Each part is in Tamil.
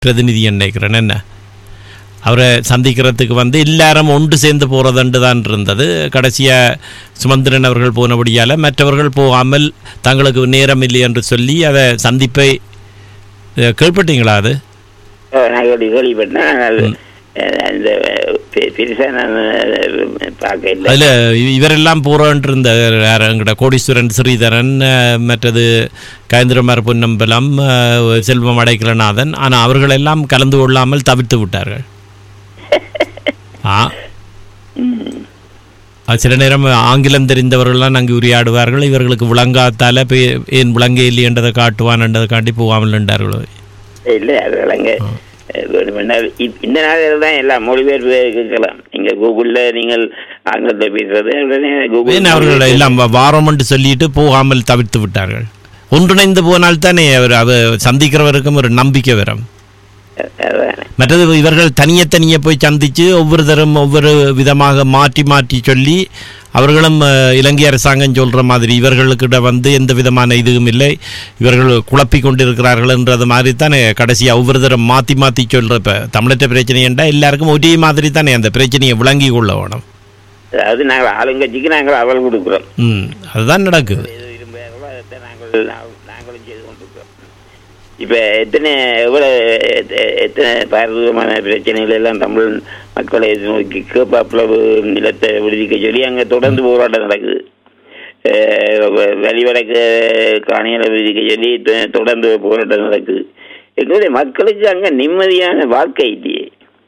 பிரதிநிதி நினைக்கிறேன் என்ன அவரை சந்திக்கிறதுக்கு வந்து எல்லாரும் ஒன்று சேர்ந்து போகிறதுண்டு தான் இருந்தது கடைசியாக சுமந்திரன் அவர்கள் போனபடியால் மற்றவர்கள் போகாமல் தங்களுக்கு நேரம் இல்லை என்று சொல்லி அதை சந்திப்பை அஹ், கேள்விப்பட்டீங்களா அது நான் கேள்வி கேள்விப்பட்டேன் ஆனால் அஹ், அந்த பெ- பெருசா நான் அஹ், பார்க்க இல்லை அதில் இவரெல்லாம் போகிறோன்ட்டு இருந்த யார் எங்கட கோடீஸ்வரன் ஸ்ரீதரன் அஹ், மற்றது கயந்திரமார் பொன்னம்பலம் அஹ், செல்வம் அடைக்கலநாதன் ஆனால் அவர்களெல்லாம் கலந்து கொள்ளாமல் தவிர்த்து விட்டார்கள் ஆ அது சில நேரம் ஆங்கிலம் தெரிந்தவர்கள்லாம் அங்கே உரையாடுவார்கள் இவர்களுக்கு விளங்காத்தால போய் ஏன் விளங்க இல்லையன்றதை காட்டுவான் என்றதை காட்டி போகாமல் நின்றார்களோ இல்லை அது விளங்க வேணுமென்னா இ- இந்த நாளில் தான் எல்லாம் மொழிபெயர்ப்பு கேட்கலாம் நீங்கள் கூகுளில் நீங்கள் ஆங்கிலத்தை பேசுறது உடனே கூகுள் ஏன் அவர்கள் எல்லாம் வா- வாரம் என்று சொல்லிட்டு போகாமல் தவிர்த்து விட்டார்கள் ஒன்றிணைந்து போனால் தானே அவர் அவர் சந்திக்கிறவருக்கும் ஒரு நம்பிக்கை வரும் அதான். மற்றது இவர்கள் தனியே தனியே போய் சந்தித்து ஒவ்வொருத்தரும் ஒவ்வொரு விதமாக மாற்றி மாற்றி சொல்லி அவர்களும் அஹ், இலங்கை அரசாங்கம் சொல்கிற மாதிரி இவர்களுக்கிட்ட வந்து எந்த விதமான இதுவும் இல்லை இவர்கள் குழப்பி கொண்டிருக்கிறார்கள் என்றது மாதிரி தானே கடைசியாக ஒவ்வொருத்தரும் மாற்றி மாற்றி சொல்கிற இப்போ தமிழற்ற பிரச்சனை என்றால் எல்லாருக்கும் ஒரே மாதிரி தானே அந்த பிரச்சனையை விளங்கி கொள்ள வேணும் அதாவது நாங்கள் ஆளுங்கட்சிக்கு நாங்கள் அவள் கொடுக்குறோம் ம் அதுதான் நடக்குது எது விரும்புகிறார்களோ அதை நாங்கள் நா- நாங்களும் செய்து கொண்டிருக்கிறோம் இப்போ எத்தனை எவ்வளோ எத்த- எத்தனை பாரதூரமான பிரச்சனைகள் எல்லாம் தமிழ் மக்களை நோக்கி கேப்பாப்புலவு நிலத்தை விடுவிக்க சொல்லி அங்கே தொடர்ந்து போராட்டம் நடக்குது அஹ் வ- வழிவடக்கு காணிகளை விடுவிக்க சொல்லி தொ- தொடர்ந்து போராட்டம் நடக்குது எங்களுடைய மக்களுக்கு அங்கே நிம்மதியான வாழ்க்கை இல்லையே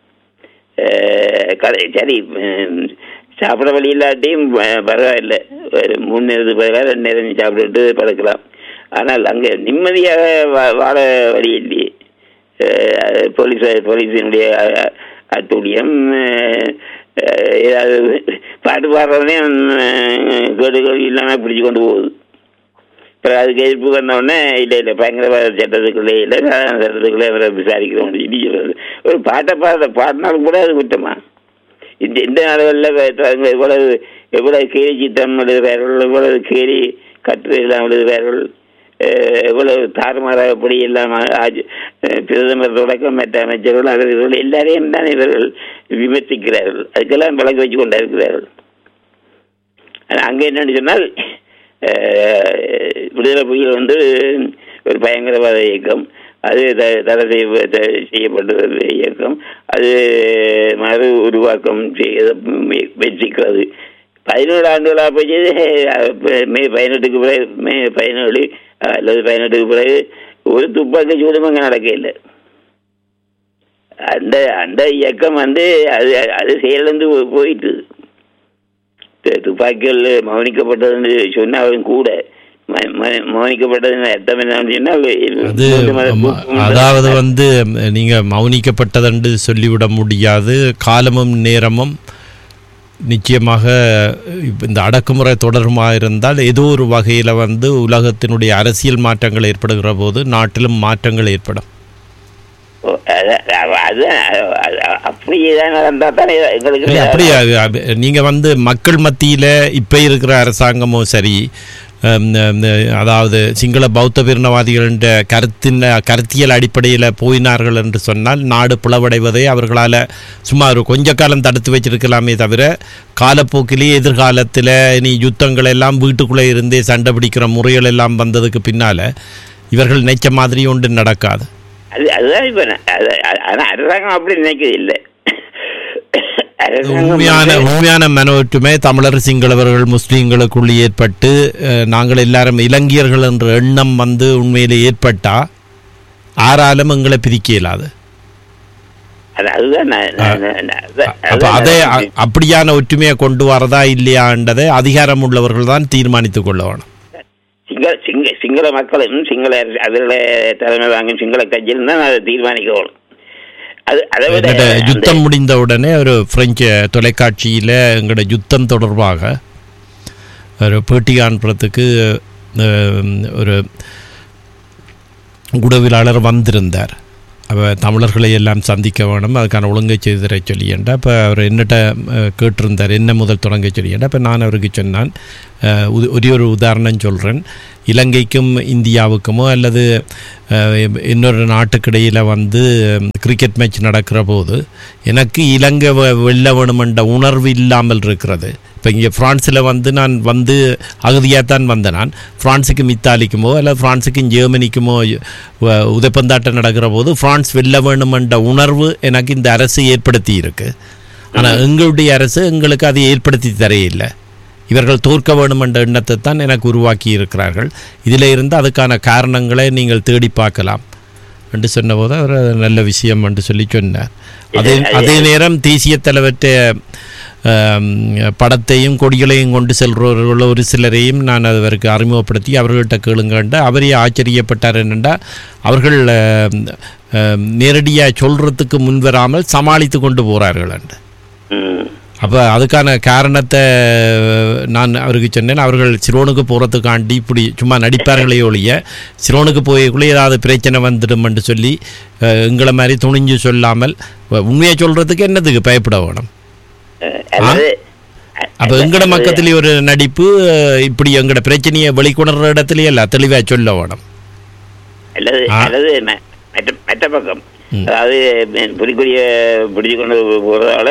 அஹ் கதை சரி உம், சாப்பிட வழி இல்லாட்டியும் ப- பரவாயில்லை ஒரு மூணு நேரத்துக்கு பதிலாக ரெண்டு நேரம் சாப்பிட்டுட்டு படுக்கலாம் ஆனால் அங்கே நிம்மதியாக வா- வாழ வழி இல்லையே அஹ் அது போலீஸ் போலீஸினுடைய அ- அட்டூழியம் அஹ், அஹ், ஏதாவது பாட்டு பாடுறதையும் கேடுகள் இல்லாமல் பிடிச்சு கொண்டு போகுது அப்புறம் அதுக்கு எதிர்ப்பு வந்த உடனே இல்லை இல்லை பயங்கரவாத சட்டத்துக்குள்ளே இல்லை சாதாரண சட்டத்துக்குள்ளே அவரை விசாரிக்கிறோம் இது சொல்றது. ஒரு பாட்டை பாட பாடினாலும் கூட அது குற்றமா இந்த இந்த நாடுகளில் எவ்வளவு எவ்வளவு கேலி சித்திரம் எழுதுகிறார்கள் எவ்வளவு கேலி கட்டுரை எல்லாம் எழுதுகிறார்கள் அஹ் எவ்வளவு தாறுமாறாக படி எல்லாம் ஆட்சி- அஹ் பிரதமர் தொடக்கம் மற்ற அமைச்சர்கள் அவர்கள் எல்லாரையும் தான் இவர்கள் விமர்சிக்கிறார்கள் அதுக்கெல்லாம் விளக்கு வச்சு கொண்டா இருக்கிறார்கள் ஆனா அங்கே என்னன்னு சொன்னால் அஹ், விடுதலை புலிகள் வந்து ஒரு பயங்கரவாத இயக்கம் அது த- தடை செய்ய த- செய்யப்பட்ட ஒரு இயக்கம் அது மறு உருவாக்கம் செய்ய முயற்சிக்கிறது பதினேழு ஆண்டுகளாக போச்சு அஹ், மே பதினெட்டுக்கு பிறகு மே பதினேழு அல்லது பதினெட்டுக்கு பிறகு ஒரு துப்பாக்கி சூடும் அங்கே நடக்க இல்லை அந்த அந்த இயக்கம் வந்து அது அது செயலிழந்து போ- போயிட்டு து- துப்பாக்கிகள் மௌனிக்கப்பட்டதுன்னு சொன்னாலும் கூட ம- ம- மௌனிக்கப்பட்டதுன்னு அர்த்தம் என்னன்னு சொன்னால் அது மூன்று மாத ம- தூக்கம் அதாவது வந்து நீங்க மௌனிக்கப்பட்டதென்று சொல்லிவிட முடியாது காலமும் நேரமும் நிச்சயமாக இப்ப இந்த அடக்குமுறை தொடருமா இருந்தால் ஏதோ ஒரு வகையில் வந்து உலகத்தினுடைய அரசியல் மாற்றங்கள் ஏற்படுகிற போது நாட்டிலும் மாற்றங்கள் ஏற்படும் ஓ, அது- அது அது- அப்படியே தான் நடந்தா தானே எங்களுக்கு இல்லை, அப்படி அது- அது நீங்க வந்து மக்கள் மத்தியில இப்ப இருக்கிற அரசாங்கமும் சரி ஹம், ஹம், அதாவது சிங்கள பௌத்த பிரினவாதிகளின் கருத்தின் கருத்தியல் அடிப்படையில் போயினார்கள் என்று சொன்னால் நாடு பிளவடைவதை அவர்களால் சும்மா ஒரு கொஞ்ச காலம் தடுத்து வச்சிருக்கலாமே தவிர காலப்போக்கிலேயே எதிர்காலத்தில் நீ யுத்தங்கள் எல்லாம் வீட்டுக்குள்ளே இருந்தே சண்டை பிடிக்கிற முறைகள் எல்லாம் வந்ததுக்கு பின்னால் இவர்கள் நினைச்ச மாதிரி ஒன்று நடக்காது அது அதுதான் இப்ப நான் அது அது- ஆனா அரசாங்கம் அப்படி நினைக்கிறது இல்லை அரசாங்கம் உண்மையான வந்து- உண்மையான மன ஒற்றுமை தமிழர் சிங்களவர்கள் முஸ்லீம்களுக்குள் ஏற்பட்டு அஹ், நாங்கள் எல்லாரும் இலங்கையர்கள் என்ற எண்ணம் வந்து உண்மையிலே ஏற்பட்டா ஆறாலும் எங்களை பிரிக்க இயலாது அது அதுதான் நான் நான் நான் அதான் அப்ப அதுதான் அதை நான் அ- அப்படியான ஒற்றுமையை கொண்டு வரதா இல்லையான்றதை அதிகாரம் உள்ளவர்கள் தான் தீர்மானித்துக் கொள்ள வேணும் சிங்கள சிங்க சிங்கள மக்களும் சிங்கள அரசு அதில் தலைமை வாங்கும் சிங்கள கட்சியிலும் தான் அதை தீர்மானிக்கணும் அது அதை விட என்னோட அந்த- யுத்தம் முடிந்த உடனே ஒரு பிரெஞ்சு தொலைக்காட்சியில் எங்களோட யுத்தம் தொடர்பாக ஒரு பேட்டி காண்புறத்துக்கு அஹ், ஒரு உடவியலாளர் வந்திருந்தார் அப்போ தமிழர்களை எல்லாம் சந்திக்க வேணும் அதுக்கான ஒழுங்கை செய்து தர சொல்லியேன்டா அப்போ அவர் என்னட்ட அஹ், கேட்டிருந்தார் என்ன முதல் தொடங்க சொல்லியேன்டா அப்போ நான் அவருக்கு சொன்னான் அஹ், உது- ஒரே ஒரு உதாரணம் சொல்கிறேன் இலங்கைக்கும் இந்தியாவுக்குமோ அல்லது அஹ், இன்னொரு நாட்டுக்கிடையில் வந்து உம், கிரிக்கெட் மேட்ச் நடக்கிற போது எனக்கு இலங்கை வெ- வெல்ல வேணுமென்ற உணர்வு இல்லாமல் இருக்கிறது இப்போ இங்கே ஃப்ரான்ஸில் வந்து நான் வந்து அகதியாக தான் வந்தேன் நான் ஃப்ரான்ஸுக்கும் இத்தாலிக்குமோ அல்லது ஃப்ரான்ஸுக்கும் ஜெர்மனிக்குமோ வ- உதைப்பந்தாட்டம் நடக்கிற போது ஃப்ரான்ஸ் வெல்ல வேணுமென்ற உணர்வு எனக்கு இந்த அரசு ஏற்படுத்தி இருக்கு ஆனால் எங்களுடைய அரசு எங்களுக்கு அதை ஏற்படுத்தி தரையில்லை இவர்கள் தோற்க வேண்டும் என்ற எண்ணத்தை தான் எனக்கு உருவாக்கி இருக்கிறார்கள் இதில் இருந்து அதுக்கான காரணங்களை நீங்கள் தேடி பார்க்கலாம் என்று சொன்னபோது அவர் அது நல்ல விஷயம் என்று சொல்லி சொன்னார் அதே அதே நேரம் தேசிய தலைவற்ற ஆம், படத்தையும் கொடிகளையும் கொண்டு செல்றவர்கள் ஒரு சிலரையும் நான் அவருக்கு அறிமுகப்படுத்தி அவர்கள்ட்ட கேளுங்கண்ட அவரே ஆச்சரியப்பட்டார் என்னென்னா அவர்கள் நேரடியாக சொல்கிறதுக்கு முன்வராமல் சமாளித்து கொண்டு போகிறார்கள் என்று ம். அப்போ அதுக்கான காரணத்தை நான் அவருக்கு சொன்னேன் அவர்கள் சிரோனுக்கு போகிறதுக்காண்டி இப்படி சும்மா நடிப்பார்களே ஒழிய சிரோனுக்கு போயக்குள்ளே ஏதாவது பிரச்சனை வந்துடும்னு சொல்லி அஹ், எங்களை மாதிரி துணிஞ்சு சொல்லாமல் உண்மையை சொல்கிறதுக்கு என்னதுக்கு பயப்பட வேணும் அஹ், அல்லது அப்போ எங்கட மக்கத்திலே ஒரு நடிப்பு அஹ், இப்படி எங்கட பிரச்சனையை வெளிக்கொணர்ற இடத்துலயே இல்லை தெளிவாக சொல்ல வேணும் அல்லது ஆ. அல்லது ம- மற்ற மற்ற பக்கம் அதாவது புலிக்குடிய பிடிச்சு கொண்டு போகிறதால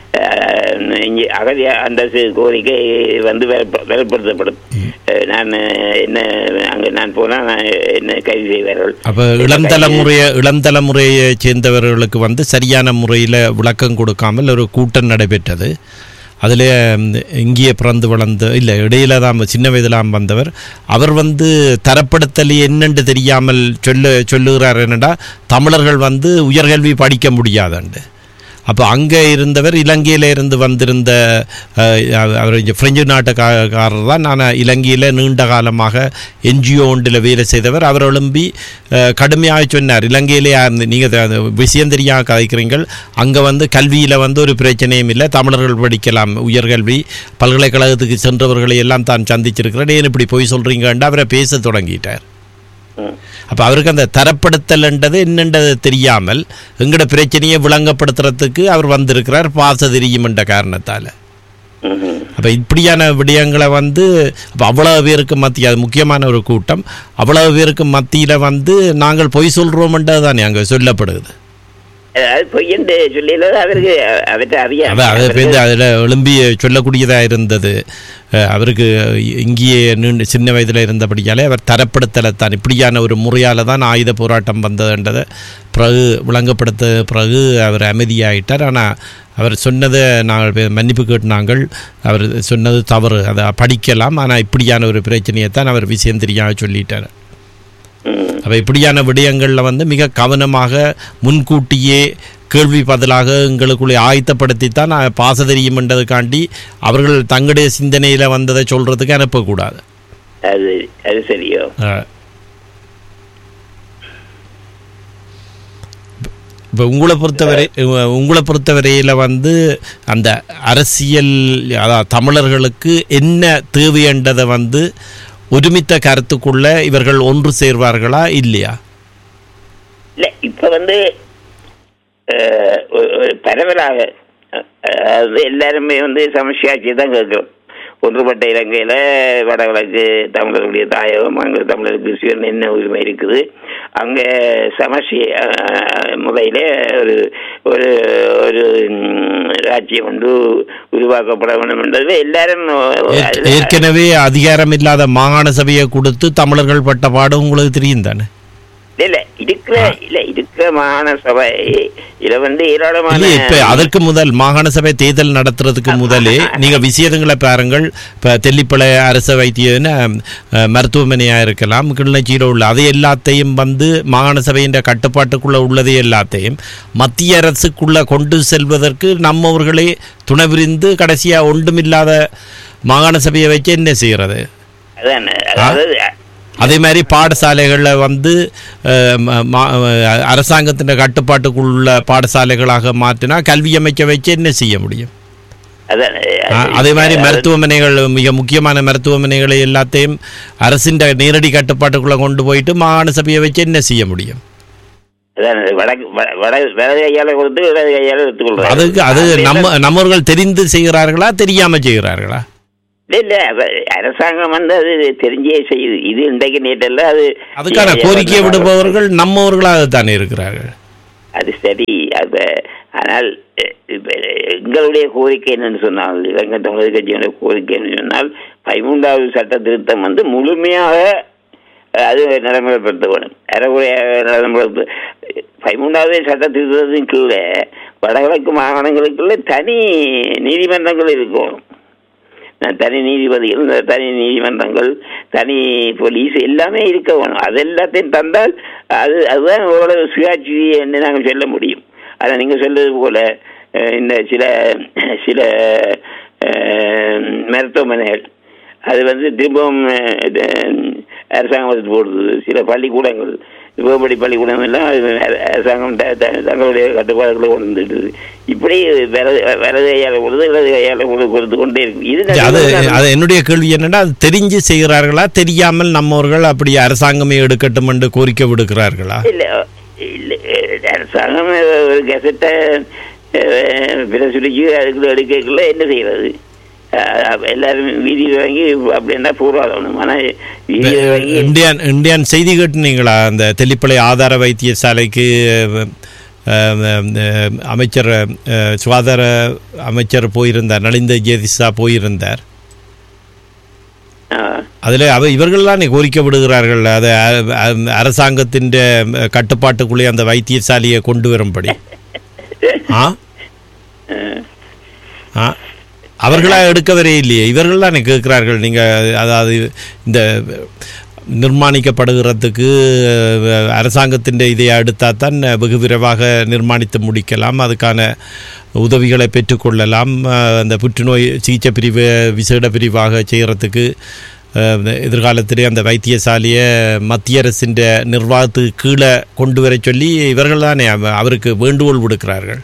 இங்கே அகதிய அந்தஸ்து கோரிக்கை வந்து வெளிப்ப- வெளிப்படுத்தப்படும் அஹ், நான் என்ன அங்கே நான் போனால் நான் என்ன கைது செய்வார்கள் அப்போ இளம் தலைமுறையை இளம் தலைமுறையை சேர்ந்தவர்களுக்கு வந்து சரியான முறையில் விளக்கம் கொடுக்காமல் ஒரு கூட்டம் நடைபெற்றது அதில் இங்கேயே பிறந்து வளர்ந்த இல்லை இடையில தான் சின்ன வயதிலாம் வந்தவர் அவர் வந்து தரப்படுத்தல் என்னென்று தெரியாமல் சொல்ல சொல்லுகிறார் என்னடா தமிழர்கள் வந்து உயர்கல்வி படிக்க முடியாதுண்டு அப்போ அங்கே இருந்தவர் இலங்கையில இருந்து வந்திருந்த அஹ், அவர் இங்க பிரெஞ்சு நாட்டுக்காரர் தான் நான் இலங்கையில் நீண்ட காலமாக என்ஜிஓ ஒன்றில் வேலை செய்தவர் அவர் எழும்பி அஹ், கடுமையாக சொன்னார் இலங்கையிலே நீங்கள் விஷயம் தெரியாம கதைக்கிறீங்கள் அங்கே வந்து கல்வியில் வந்து ஒரு பிரச்சனையும் இல்லை தமிழர்கள் படிக்கலாம் உயர்கல்வி பல்கலைக்கழகத்துக்கு சென்றவர்களை எல்லாம் தான் சந்திச்சிருக்கிறேன் ஏன் இப்படி போய் சொல்கிறீங்கன்னு அவரை பேச தொடங்கிட்டார் ம். அப்போ அவருக்கு அந்த தரப்படுத்தல்ன்றது என்னன்றது தெரியாமல் எங்கட பிரச்சனையை விளங்கப்படுத்துறதுக்கு அவர் வந்திருக்கிறார் பாச தெரியுமென்ற காரணத்தால் ம்ஹும். அப்போ இப்படியான விடயங்களை வந்து அப்போ அவ்வளவு பேருக்கு மத்திய அது முக்கியமான ஒரு கூட்டம் அவ்வளவு பேருக்கு மத்தியில் வந்து நாங்கள் பொய் சொல்கிறோம்ன்றது தானே அங்கே சொல்லப்படுது அது பொய்யன்று சொல்லியில அவருக்கு அவற்றை அறிய அதான் அதை பேருந்து அதில் எழும்பி சொல்லக்கூடியதாக இருந்தது அஹ் அவருக்கு இங்கேயே நீண்ட சின்ன வயதில் இருந்தபடியாலே அவர் தரப்படுத்தலைத்தான் இப்படியான ஒரு முறையால் தான் ஆயுத போராட்டம் வந்ததுன்றதை பிறகு விளங்கப்படுத்த பிறகு அவர் அமைதியாயிட்டார் ஆனால் அவர் சொன்னதை நாங்கள் பே- மன்னிப்பு கேட்டு அவர் சொன்னது தவறு அதை படிக்கலாம் ஆனால் இப்படியான ஒரு பிரச்சனையைத்தான் அவர் விஷயம் தெரியாமல் சொல்லிட்டார் ம். அப்போ இப்படியான விடயங்களில் வந்து மிக கவனமாக முன்கூட்டியே கேள்வி பதிலாக எங்களுக்குள்ளே ஆயத்தப்படுத்தித்தான் நான் பாச தெரியுமென்றதுக்காண்டி அவர்கள் தங்களுடைய சிந்தனையில் வந்ததை சொல்கிறதுக்கு அனுப்பக்கூடாது அது அது சரியோ இப்போ உங்களை பொறுத்தவரை உ- உங்களை பொறுத்தவரையில் வந்து அந்த அரசியல் அதாவது தமிழர்களுக்கு என்ன தேவைன்றதை வந்து ஒருமித்த கருத்துக்குள்ள இவர்கள் ஒன்று சேர்வார்களா இல்லையா இல்ல இப்ப வந்து அஹ், ஒரு ஒரு பரவலாக அஹ், அதாவது எல்லாருமே வந்து சமஸ்யாட்சி தான் கேட்கிறோம் ஒன்றுபட்ட இலங்கையில வடகிழக்கு தமிழர்களுடைய தாயகம் அங்கே தமிழருக்கு சுயன் என்ன உரிமை இருக்குது அங்க சமஸ்ய அஹ், முறையில ஒரு ஒரு ஒரு ம், ராஜ்யம் வந்து உருவாக்கப்பட வேண்டும் என்றது எல்லாரும் ஏற்- அதுல- ஏற்கனவே அதிகாரம் இல்லாத மாகாண சபையை கொடுத்து தமிழர்கள் பட்ட பாடு உங்களுக்கு தெரியும் தானே இல்ல இல்ல இருக்கிற இல்ல இருக்கிற மாகாண சபை இதுல வந்து ஏராளமான இல்லையே, இப்ப அதற்கு முதல் மாகாண சபை தேர்தல் நடத்துறதுக்கு முதலே நீங்க விஷயங்களை பாருங்கள் இப்ப தெல்லிப்பளை அரச வைத்தியன அஹ், மருத்துவமனையா இருக்கலாம் கிளிநொச்சியில் உள்ள அதை எல்லாத்தையும் வந்து மாகாண சபையின் கட்டுப்பாட்டுக்குள்ள உள்ளதை எல்லாத்தையும் மத்திய அரசுக்குள்ள கொண்டு செல்வதற்கு நம்மவர்களே துணை புரிந்து கடைசியா ஒன்றுமில்லாத மாகாண சபையை வச்சு என்ன செய்யறது அதான் அதாவது அதே மாதிரி பாடசாலைகளில் வந்து அஹ், ம- மா- அஹ், அரசாங்கத்தின் கட்டுப்பாட்டுக்குள்ள பாடசாலைகளாக மாற்றினா கல்வி அமைக்க வச்சு என்ன செய்ய முடியும் அதான் அஹ், அதே மாதிரி மருத்துவமனைகள் மிக முக்கியமான மருத்துவமனைகளை எல்லாத்தையும் அரசின் நேரடி கட்டுப்பாட்டுக்குள்ள கொண்டு போயிட்டு மாகாண சபையை வச்சு என்ன செய்ய முடியும் அதான் வடக்கு வட- வட வலது கையால கொடுத்து இடது கையால எடுத்துக்கொள்றாரு அதுக்கு அது நம்ம நம்மவர்கள் தெரிந்து செய்கிறார்களா தெரியாம செய்கிறார்களா இல்ல இல்ல அவ- அரசாங்கம் வந்து அது தெரிஞ்சே செய்யுது இது இன்றைக்கு நேற்றல்ல அது அதுக்கான கோரிக்கையை விடுபவர்கள் நம்மவர்களாகத்தானே இருக்கிறார்கள் அது சரி அது ஆனால் அஹ், இப்ப எங்களுடைய கோரிக்கை என்னன்னு சொன்னால் இலங்கை தமிழர் கட்சியினுடைய கோரிக்கை என்று சொன்னால் பதிமூன்றாவது சட்ட திருத்தம் வந்து முழுமையாக அஹ், அது நடைமுறைப்படுத்த வேணும் அறகுறையாக நடைமுறை பதிமூன்றாவது சட்ட திருத்தத்தின் கீழே வடகிழக்கு மாகாணங்களுக்குள்ள தனி நீதிமன்றங்கள் இருக்கும் தனி நீதிபதிகள் இந்த தனி நீதிமன்றங்கள் தனி போலீஸ் எல்லாமே இருக்க வேணும் அது எல்லாத்தையும் தந்தால் அது அதுதான் ஓரளவு சுயாட்சி என்று நாங்கள் சொல்ல முடியும் ஆனால் நீங்கள் சொல்றது போல அஹ், இந்த சில சில அஹ், மருத்துவமனைகள் அது வந்து திரும்பவும் அஹ், இது, அரசாங்கம் வந்து போடுது சில பள்ளிக்கூடங்கள் சிவபடி பள்ளிக்கூடம் எல்லாம் அது அர- அரசாங்கம் த- த- தங்களுடைய கட்டுப்பாடுகளை கொண்டு வந்துடுது இப்படி வலது வலது கையால் கொடுத்து இடது கையால் கொடு- கொடுத்து கொண்டே இருக்கு இது அது அது என்னுடைய கேள்வி என்னன்னா அது தெரிஞ்சு செய்கிறார்களா தெரியாமல் நம்மவர்கள் அப்படி அரசாங்கமே எடுக்கட்டும் என்று கோரிக்கை விடுக்கிறார்களா இல்ல இல்ல அரசாங்கம் ஒரு கெசட்டை பிரசுரிச்சு அதுக்குள்ள எடுக்கக்குள்ள என்ன செய்யறது அஹ் எல்லாரும் வீதியில் வாங்கி அப்படின்னா போராடணும் ஆனால் வீதியில் வாங்கி இந்தியன் இந்தியன் செய்தி கேட்டுனீங்களா அந்த தெல்லிப்பளை ஆதார வைத்தியசாலைக்கு அஹ், அஹ், அமைச்சர் அஹ், சுகாதார அமைச்சர் போயிருந்தார் நலிந்த ஜெயதிஷா போயிருந்தார் அஹ், அதில் அவ இவர்கள் தானே கோரிக்கை விடுகிறார்கள் அதை அ- அ- அரசாங்கத்தின் கட்டுப்பாட்டுக்குள்ளே அந்த வைத்தியசாலையை கொண்டு வரும்படி ஆ ஆ அவர்களா எடுக்கவரே இல்லையே இவர்கள் தானே கேட்கிறார்கள் நீங்கள் அதாவது இந்த நிர்மாணிக்கப்படுகிறதுக்கு அஹ், அரசாங்கத்தின் இதை அடுத்தால் தான் வெகு விரைவாக நிர்மாணித்து முடிக்கலாம் அதுக்கான உதவிகளை பெற்றுக்கொள்ளலாம் அஹ், அந்த புற்றுநோய் சிகிச்சை பிரிவு விசேட பிரிவாக செய்கிறதுக்கு அஹ், எதிர்காலத்திலே அந்த வைத்தியசாலையை மத்திய அரசின் நிர்வாகத்துக்கு கீழே கொண்டு வர சொல்லி இவர்கள் தானே அவ- அவருக்கு வேண்டுகோள் விடுக்கிறார்கள்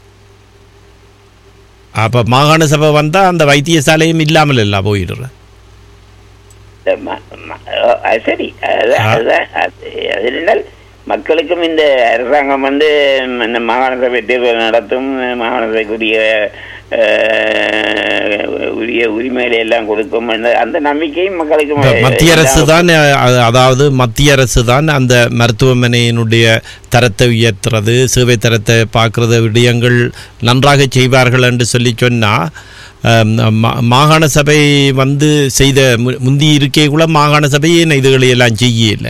அப்போ மாகாண சபை வந்தால் அந்த வைத்தியசாலையும் இல்லாமல் எல்லாம் போயிடுற ம- ம- அது சரி அது- ஆ. அதுதான் அது அது என்னென்றால் மக்களுக்கும் இந்த அரசாங்கம் வந்து இந்த மாகாண சபை தேர்தல் நடத்தும் மாகாண சபைக்குரிய அஹ், உரிய உரிமைகளை எல்லாம் கொடுக்கும் என்ற- அந்த நம்பிக்கையும் மக்களுக்கு இப்ப மத்திய அரசு தான் அ- அதாவது மத்திய அரசு தான் அந்த மருத்துவமனையினுடைய தரத்தை உயர்த்துறது சேவை தரத்தை பார்க்கறது விடயங்கள் நன்றாக செய்வார்கள் என்று சொல்லி சொன்னால் மாகாண சபை வந்து செய்த மு- முந்தி இருக்கே கூட மாகாண சபை ஏன் இதுகளை எல்லாம் செய்யல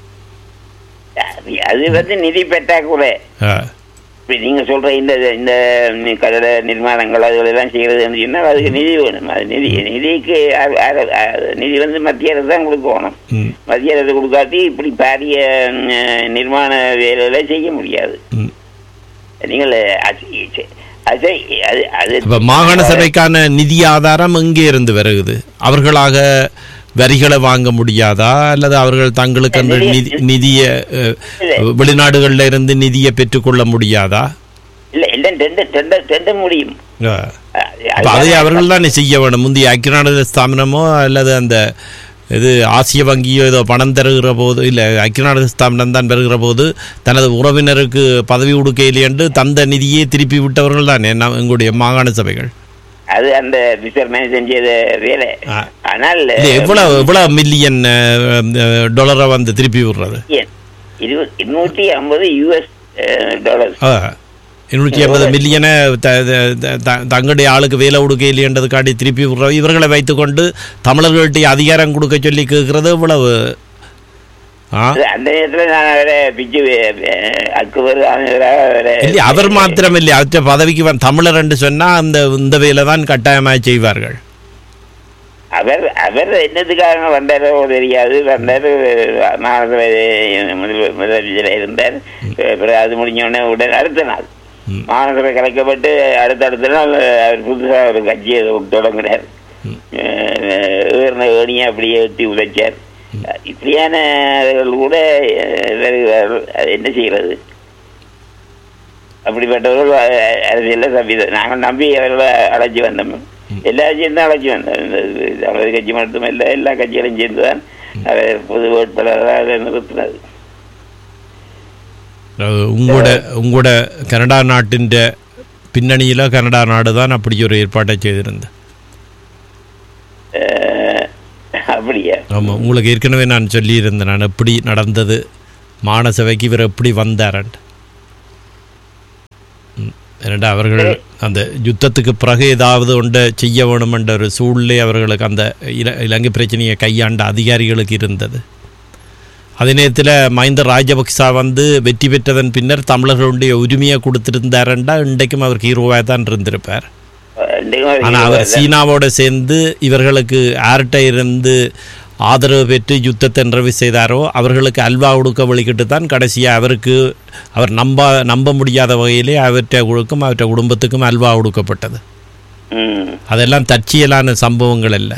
அது வந்து நிதி பெற்றாக்குறை ஆ. இப்ப நீங்க சொல்ற இந்த இந்த கட்டட நிர்மாணங்கள் அதுகளெல்லாம் செய்யறதுன்னு சொன்னால் அதுக்கு நிதி வேணும் அது நிதி நிதிக்கு அ- அ- அ- நிதி வந்து மத்திய அரசு தான் கொடுக்கணும் ம் மத்திய அரசு கொடுக்காட்டி இப்படி பாரிய ம், நிர்மாண வேலைகளை செய்ய முடியாது ம் நீங்கள் அது அது அது அது இப்போ மாகாண சபைக்கான நிதி ஆதாரம் எங்கே இருந்து வருகுது அவர்களாக வரிகளை வாங்க முடியாதா அல்லது அவர்கள் தங்களுக்கு அந்த நிதி நிதியை அஹ், வெளிநாடுகளில் இருந்து நிதியை பெற்றுக்கொள்ள முடியாதா இல்ல இல்ல டெண்டர் டெண்டர் டெண்டர் முடியும் அஹ், அது- அப்ப அதை அவர்கள் தானே செய்ய வேணும் முந்தைய ஐக்கியநாடு ஸ்தாபனமோ அல்லது அந்த இது ஆசிய வங்கியோ ஏதோ பணம் தருகிற போது இல்லை ஐக்கியநாடு ஸ்தாபனம் தான் பெறுகிற போது தனது உறவினருக்கு பதவி கொடுக்கையில் என்று தந்த நிதியை திருப்பி விட்டவர்கள் தானே நம் எங்களுடைய மாகாண சபைகள் அது அந்த விசாரணை செஞ்சது வேலை ஆ. ஆனால் இது எவ்வளவு எவ்வளவு மில்லியன் டாலரை வந்து திருப்பி விடுறது இருபது இருநூற்றி ஐம்பது யூஎஸ் டாலர் ஆ, இருநூற்றி ஐம்பது மில்லியனை த- த- த- த- தங்களுடைய ஆளுக்கு வேலை கொடுக்கையிலேன்றதுக்காண்டி திருப்பி விடுற இவர்களை வைத்துக்கொண்டு தமிழர்கள்ட்ட அதிகாரம் கொடுக்க சொல்லி கேட்கறது இவ்வளவு ஆ அந்த நேரத்துல நான் அவரை பிச்சு அக்குவர் அவரை இல்லை அவர் மாத்திரம் இல்லை அவற்ற பதவிக்கு வந்த தமிழர் என்று சொன்னால் அந்த இந்த வேலை தான் கட்டாயமாக செய்வார்கள் அவர் அவர் என்னத்துக்காக வந்தாரோ தெரியாது வந்தார் மாநகர முதல் முதலமைச்சராக இருந்தார் பிறகு அது முடிஞ்ச உடனே உடனே அடுத்த நாள் ம். மாநகர கலைக்கப்பட்டு அடுத்த அடுத்த நாள் அவர் புதுசாக ஒரு கட்சியை தொடங்குறார் ஏறின ஏணியை அப்படியே ஏற்றி உதைச்சார் இப்படியானவர்கள் கூட அஹ், வருகிறார்கள். அது என்ன செய்கிறது அப்படிப்பட்டவர்கள் அஹ், அரசியலில் சபித நாங்கள் நம்பி அவர்களை அழைச்சி வந்தோம் எல்லா கட்சியும் தான் அழைச்சி வந்தோம் இந்த தமிழக கட்சி மட்டுமல்ல எல்லா கட்சிகளும் சேர்ந்து தான் அவர் பொது வேட்பாளராக நிறுத்தினது அஹ், உங்களோட உங்களோட கனடா நாட்டின் பின்னணியில் கனடா நாடு தான் அப்படி ஒரு ஏற்பாட்டை செய்திருந்தேன் அஹ், அப்படியா ஆமாம் உங்களுக்கு ஏற்கனவே நான் சொல்லியிருந்தேன் நான் எப்படி நடந்தது மானசபைக்கு இவர் எப்படி வந்தாரன்ட்டு ம், ஏனென்றால் அவர்கள் அந்த யுத்தத்துக்கு பிறகு ஏதாவது ஒன்றை செய்ய வேணும் என்ற ஒரு சூழ்நிலை அவர்களுக்கு அந்த இல இலங்கை பிரச்சனையை கையாண்ட அதிகாரிகளுக்கு இருந்தது அதே நேரத்தில் மஹிந்த ராஜபக்சா வந்து வெற்றி பெற்றதன் பின்னர் தமிழர்களுடைய உரிமையை கொடுத்திருந்தாருண்டா இன்றைக்கும் அவர் ஹீரோவாக தான் இருந்திருப்பார் இன்றைக்கும் ஆனால் அவர் சீனாவோட சேர்ந்து இவர்களுக்கு யார்கிட்ட இருந்து ஆதரவு பெற்று யுத்தத்தை நிறைவு செய்தாரோ அவர்களுக்கு அல்வா கொடுக்க வழிகிட்டு தான் கடைசியாக அவருக்கு அவர் நம்ப நம்ப முடியாத வகையிலே அவற்றை கொடுக்கும் அவற்றை குடும்பத்துக்கும் அல்வா கொடுக்கப்பட்டது ம் அதெல்லாம் தற்செயலான சம்பவங்கள் அல்ல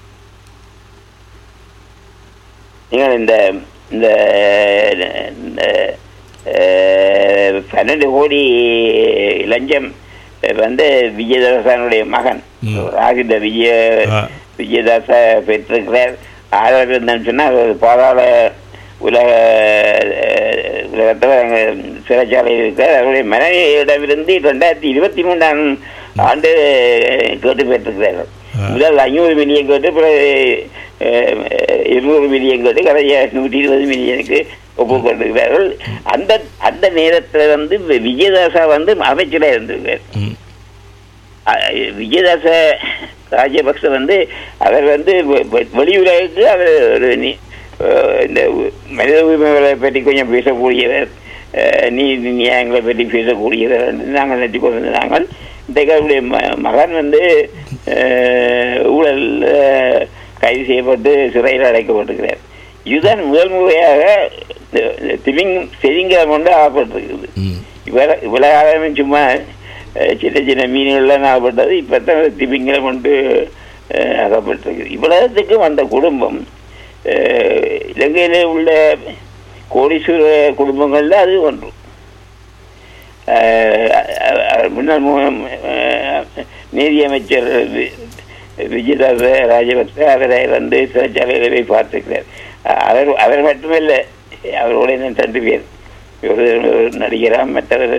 நீங்கள் இந்த இந்த இந்த, அஹ், பன்னெண்டு கோடி லஞ்சம் வந்து விஜயதாசனுடைய மகன் ராகித விஜய ஆ. விஜயதாச பெற்றிருக்கிறார் ஆதரவு இருந்தேன்னு சொன்னால் ஒரு பாதாள உலக அஹ், உலகத்தில் அங்கே சிறைச்சாலையில் இருக்கிறார் அவருடைய மனைவியிடமிருந்து ரெண்டாயிரத்தி இருபத்தி மூன்றாம் ஆண்டு கேட்டு பெற்றிருக்கிறார்கள் முதல் ஐநூறு மில்லியன் கேட்டு பிறகு அஹ், இருநூறு மில்லியன் கேட்டு கடைசியா நூற்றி இருபது மில்லியனுக்கு ஒப்புக்கொண்டிருக்கிறார்கள் அந்த அந்த நேரத்தில் வந்து விஜயதாசா வந்து அமைச்சராக இருந்திருக்கார் ம். அஹ், விஜயதாச ராஜபக்ச வந்து அவர் வந்து வெ- வெ- வெளியுலகுக்கு அவர் ஒரு நி- அஹ், இந்த உ- மனித உரிமைகளை பற்றி கொஞ்சம் பேசக்கூடியவர் அஹ், நீதி நியாயங்களை பற்றி பேசக்கூடியவர் என்று நாங்கள் நினைத்து கொண்டிருந்தாங்க இன்றைக்கு அவருடைய ம- மகன் வந்து அஹ், ஊழல் அஹ், கைது செய்யப்பட்டு சிறையில் அடைக்கப்பட்டிருக்கிறார் இதுதான் முதல் முறையாக இந்த- இந்த திமிங் செதிங்கம் கொண்டு ஆகப்பட்டிருக்குது ம். இவ்வளோ இவ்வளோ காலமே சும்மா அஹ், சின்ன சின்ன மீன்கள்லாம் ஆகப்பட்டது இப்போ தான் திமிங்கலம் கொண்டு அஹ், அகப்பட்டிருக்கு இவ்வளவுக்கு வந்த குடும்பம் அஹ், இலங்கையிலே உள்ள கோடீஸ்வர குடும்பங்களில் அது ஒன்று அஹ், அஹ், அஹ், முன்னாள் மு- அஹ், நீதியமைச்சர் வி- விஜயதாச ராஜபக்ச அவரை வந்து சிறைச்சாலையில் போய் பார்த்துக்கிறார் அஹ், அவர் அவர் மட்டுமில்லை அவரோட இன்னும் ரெண்டு பேர் ஒரு ஒரு நடிகராம் மற்றவர்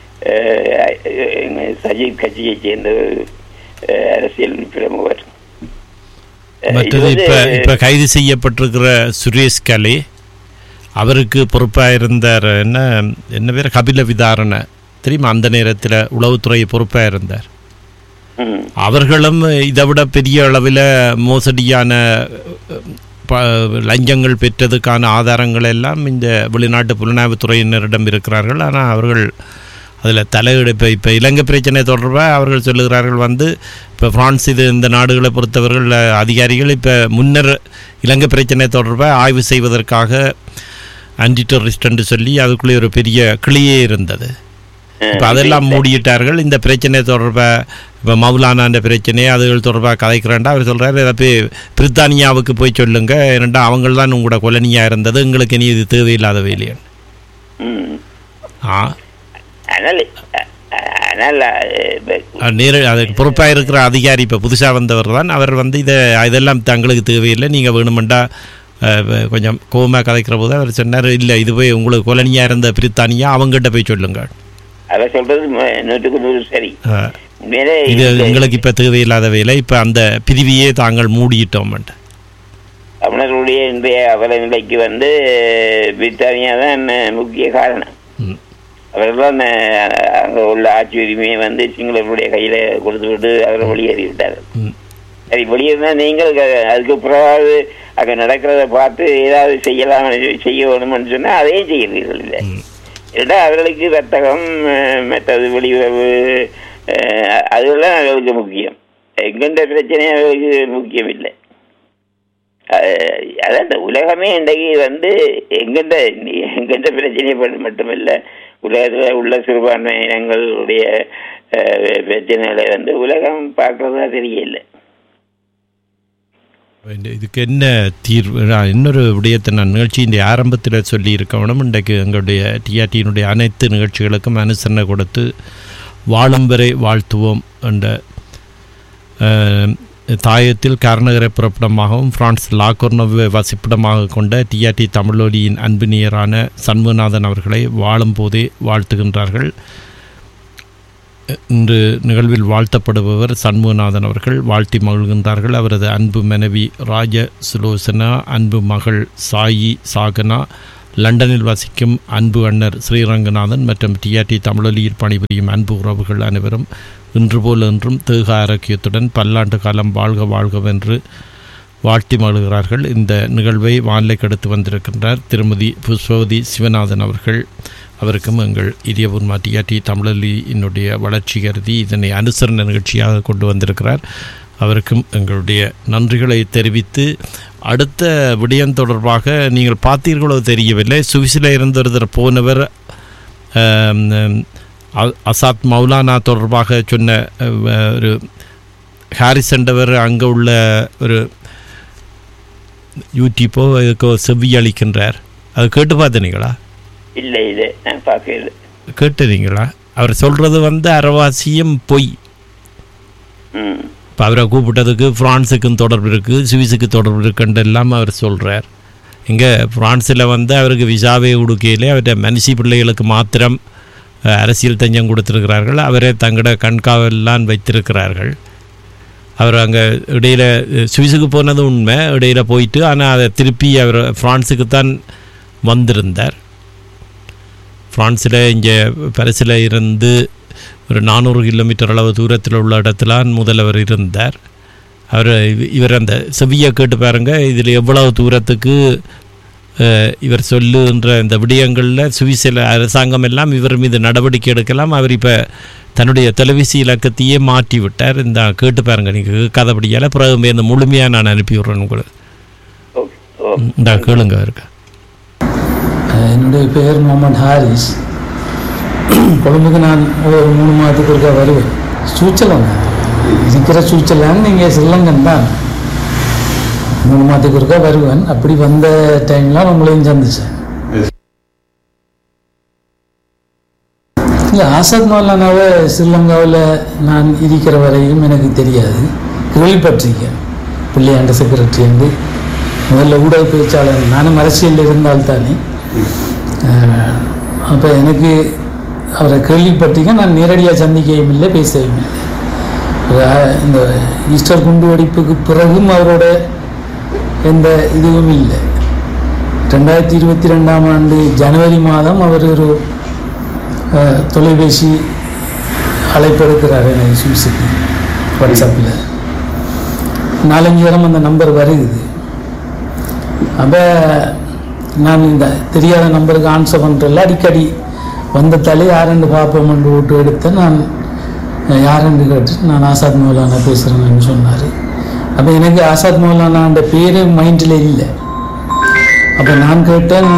அஹ், எங்க சஜீத் கட்சியை சேர்ந்த ஒரு அஹ், அரசியல் பிரமுகர் அஹ், இது மற்றது வந்து- இப்போ இப்போ கைது செய்யப்பட்டிருக்கிற சுரேஷ் கலே அவருக்கு பொறுப்பாக இருந்தார் என்ன என்ன பேர் கபில விதாரண தெரியுமா அந்த நேரத்தில் உளவுத்துறை பொறுப்பாக இருந்தார் ம், அவர்களும் இதை விட பெரிய அளவில் மோசடியான அஹ், ப- லஞ்சங்கள் பெற்றதுக்கான ஆதாரங்கள் எல்லாம் இந்த வெளிநாட்டு புலனாய்வுத்துறையினரிடம் இருக்கிறார்கள் ஆனால் அவர்கள் அதில் தலையிட இப்போ இப்போ இலங்கை பிரச்சனை தொடர்பாக அவர்கள் சொல்லுகிறார்கள் வந்து இப்போ பிரான்ஸ் இது இந்த நாடுகளை பொறுத்தவர்கள் அஹ், அதிகாரிகள் இப்போ முன்னர் இலங்கை பிரச்சனை தொடர்பாக ஆய்வு செய்வதற்காக ஆன்டி டெரரிஸ்ட் என்று சொல்லி அதுக்குள்ளே ஒரு பெரிய கிளியே இருந்தது இப்போ அதெல்லாம் மூடிட்டார்கள் இந்த பிரச்சனை தொடர்பாக இப்போ மௌலானான்ற பிரச்சனை அதுகள் தொடர்பாக கதைக்கிறேன்டா அவர் சொல்கிறாரு இதை போய் பிரித்தானியாவுக்கு போய் சொல்லுங்க ஏனெண்டா அவங்கள் தான் உங்களோட கொலனியாக இருந்தது எங்களுக்கு இனி இது தேவையில்லாத வேலையன் ம். ஆ அதனால அ- அதனால அஹ், நேர அதுக்கு பொறுப்பாக இருக்கிற அதிகாரி இப்போ புதுசாக வந்தவர் தான் அவர் வந்து இதை இதெல்லாம் தங்களுக்கு தேவையில்லை நீங்கள் வேணுமெண்டா அஹ், கொஞ்சம் கோவமாக கதைக்கிற போது அவர் சொன்னார் இல்லை இது போய் உங்களுக்கு கொலனியாக இருந்த பிரித்தானியா அவங்ககிட்ட போய் சொல்லுங்க அவர் சொல்றது ம- நூற்றுக்கு நூறு சரி அஹ், உண்மையிலே இது இந்த எங்களுக்கு இப்போ தேவையில்லாத வேலை இப்போ அந்த பிரிவியே தாங்கள் மூடிட்டோம்ட்டு தமிழர்களுடைய இன்றைய அவல நிலைக்கு வந்து பிரித்தானியா தான் முக்கிய காரணம் ம். அவர்கள் தான் அங்கே உள்ள ஆட்சி உரிமையை வந்து சிங்களர்களுடைய கையில் கொடுத்து விட்டு அவர்கள் வெளியேறி விட்டார்கள் ம். சரி வெளியேறினா நீங்கள் க- அதுக்கு பிறகு அங்கே நடக்கிறத பார்த்து ஏதாவது செய்யலாம் செய்ய வேணும்னு சொன்னால் அதையும் செய்கிறீர்கள் இல்லை ம். ஏன்னா அவர்களுக்கு வர்த்தகம் அஹ், மற்றது வெளியுறவு அஹ், அதெல்லாம் அவர்களுக்கு முக்கியம் எங்கெந்த பிரச்சனையும் அவர்களுக்கு முக்கியம் இல்லை அஹ், அதான் இந்த உலகமே இன்றைக்கு வந்து எங்கெந்த எங்கெந்த பிரச்சனையை பற்றி மட்டுமில்லை உலகத்தில் உள்ள சிறுபான்மை இனங்களுடைய அஹ், பிரச்சனைகளை வந்து உலகம் பார்க்கறதா தெரியல இந்த- இதுக்கு என்ன தீர்வு நான் இன்னொரு விடயத்தை நான் நிகழ்ச்சியின் ஆரம்பத்தில் சொல்லியிருக்கணும் இன்றைக்கு எங்களுடைய டிஆர்டியினுடைய அனைத்து நிகழ்ச்சிகளுக்கும் அனுசரணை கொடுத்து வாழும் வரை வாழ்த்துவோம் என்ற அஹ், தாயத்தில் காரணகரை புறப்படமாகவும் பிரான்ஸ் லாகோர்னோவை வசிப்பிடமாக கொண்ட டிஆர்டி தமிழொலியின் அன்பினியரான சண்முகநாதன் அவர்களை வாழும் போதே வாழ்த்துகின்றார்கள் இன்று நிகழ்வில் வாழ்த்தப்படுபவர் சண்முகநாதன் அவர்கள் வாழ்த்தி மகிழ்கின்றார்கள் அவரது அன்பு மனைவி ராஜ சுலோசனா அன்பு மகள் சாயி சாகனா லண்டனில் வசிக்கும் அன்பு அண்ணர் ஸ்ரீரங்கநாதன் மற்றும் டிஆர்டி தமிழொலியில் பணிபுரியும் அன்பு உறவுகள் அனைவரும் இன்று போல் என்றும் தேக ஆரோக்கியத்துடன் பல்லாண்டு காலம் வாழ்க வாழ்கவென்று வாழ்த்தி மகிழ்கிறார்கள் இந்த நிகழ்வை வானிலைக்கு எடுத்து வந்திருக்கின்றார் திருமதி புஷ்பவதி சிவநாதன் அவர்கள் அவருக்கும் எங்கள் இதயபூர்மா டிஆர்டி தமிழலி என்னுடைய வளர்ச்சி கருதி இதனை அனுசரண நிகழ்ச்சியாக கொண்டு வந்திருக்கிறார் அவருக்கும் எங்களுடைய நன்றிகளை தெரிவித்து அடுத்த விடயம் தொடர்பாக நீங்கள் பார்த்தீர்களோ தெரியவில்லை சுவிஸில் இருந்து ஒருத்தர் போனவர் ஆம், அ- அசாத் மௌலானா தொடர்பாக சொன்ன அஹ், ஒரு ஹாரிஸ் என்றவர் அங்கே உள்ள ஒரு யூடியூப்போ இதுக்கோ செவ்வி அளிக்கின்றார் அது கேட்டு பார்த்தீங்களா இல்லை இல்லை நான் பார்க்கல கேட்டுறீங்களா அவர் சொல்கிறது வந்து அரைவாசியும் பொய் ம் இப்போ அவரை கூப்பிட்டதுக்கு ஃப்ரான்ஸுக்கும் தொடர்பு இருக்குது சுவிஸுக்கு தொடர்பு இருக்குன்னு எல்லாம் அவர் சொல்கிறார் இங்கே ஃப்ரான்ஸில் வந்து அவருக்கு விசாவை கொடுக்கையிலே அவருடைய மனுஷி பிள்ளைகளுக்கு மாத்திரம் அஹ், அரசியல் தஞ்சம் கொடுத்திருக்கிறார்கள் அவரை தங்களோட கண்காவலாம் வைத்திருக்கிறார்கள் அவர் அங்கே இடையில் சுவிஸுக்கு போனது உண்மை இடையில் போயிட்டு ஆனால் அதை திருப்பி அவர் ஃப்ரான்ஸுக்கு தான் வந்திருந்தார் ஃப்ரான்ஸில் இங்கே பரிசில் இருந்து ஒரு நானூறு கிலோமீட்டர் அளவு தூரத்தில் உள்ள இடத்துல முதல்வர் இருந்தார் அவர் இவ- இவர் அந்த செவியை கேட்டு பாருங்க இதில் எவ்வளவு தூரத்துக்கு அஹ், இவர் சொல்லுன்ற இந்த விடயங்களில் சுவிஸில் அரசாங்கம் எல்லாம் இவர் மீது நடவடிக்கை எடுக்கலாம் அவர் இப்போ தன்னுடைய தொலைபேசி இலக்கத்தையே மாற்றி விட்டார் இந்த கேட்டு பாருங்க நீங்கள் கேட்காதபடியால் பிறகு இந்த முழுமையாக நான் அனுப்பி விட்றேன் உங்களுக்கு ஓகே ஓ இந்த கேளுங்க அவருக்கு என்னுடைய பெயர் முகமது ஹாரிஸ் கொழும்புக்கு நான் ஒரு மூணு மாதத்துக்கு ஒருக்கா வருவேன் சூச்சலம் இருக்கிற சூச்சலான்னு நீங்கள் ஸ்ரீலங்கன் தான் மூணு மாதத்துக்கு ஒருக்கா வருவேன் அப்படி வந்த டைம்லாம் உங்களையும் சந்திச்சேன் இல்லை ஆசாத் மௌலானாவை ஸ்ரீலங்காவில் நான் இருக்கிற வரையும் எனக்கு தெரியாது கேள்விப்பட்டிருக்கேன் பிள்ளையாண்ட செக்ரட்டரி வந்து முதல்ல ஊடக பேச்சாளர் நானும் அரசியலில் இருந்தால்தானே அப்போ எனக்கு அவரை கேள்விப்பட்டிருக்கேன் நான் நேரடியாக சந்திக்கவும் இல்லை பேசவும் இல்லை ஒரு, அஹ், இந்த ஈஸ்டர் குண்டு வெடிப்புக்கு பிறகும் அவரோட எந்த இதுவும் இல்லை ரெண்டாயிரத்தி இருபத்தி ரெண்டாம் ஆண்டு ஜனவரி மாதம் அவர் ஒரு அஹ், தொலைபேசி அழைப்பு எடுக்கிறார் எனக்கு சுவிஸுக்கு வாட்ஸ்அப்பில் நாலஞ்சு இடம் அந்த நம்பர் வருகுது அப்போ நான் இந்த தெரியாத நம்பருக்கு ஆன்சர் பண்ணுறல அடிக்கடி வந்தத்தாலே யாரெண்டு பார்ப்போம்னு விட்டு எடுத்து நான் அஹ், யாரெண்டு கேட்டு நான் ஆசாத் மௌலானா பேசுகிறேன்னு சொன்னார் அப்போ எனக்கு ஆசாத் மௌலானான்ற பேர் மைண்டில் இல்லை அப்போ நான் கேட்டேன்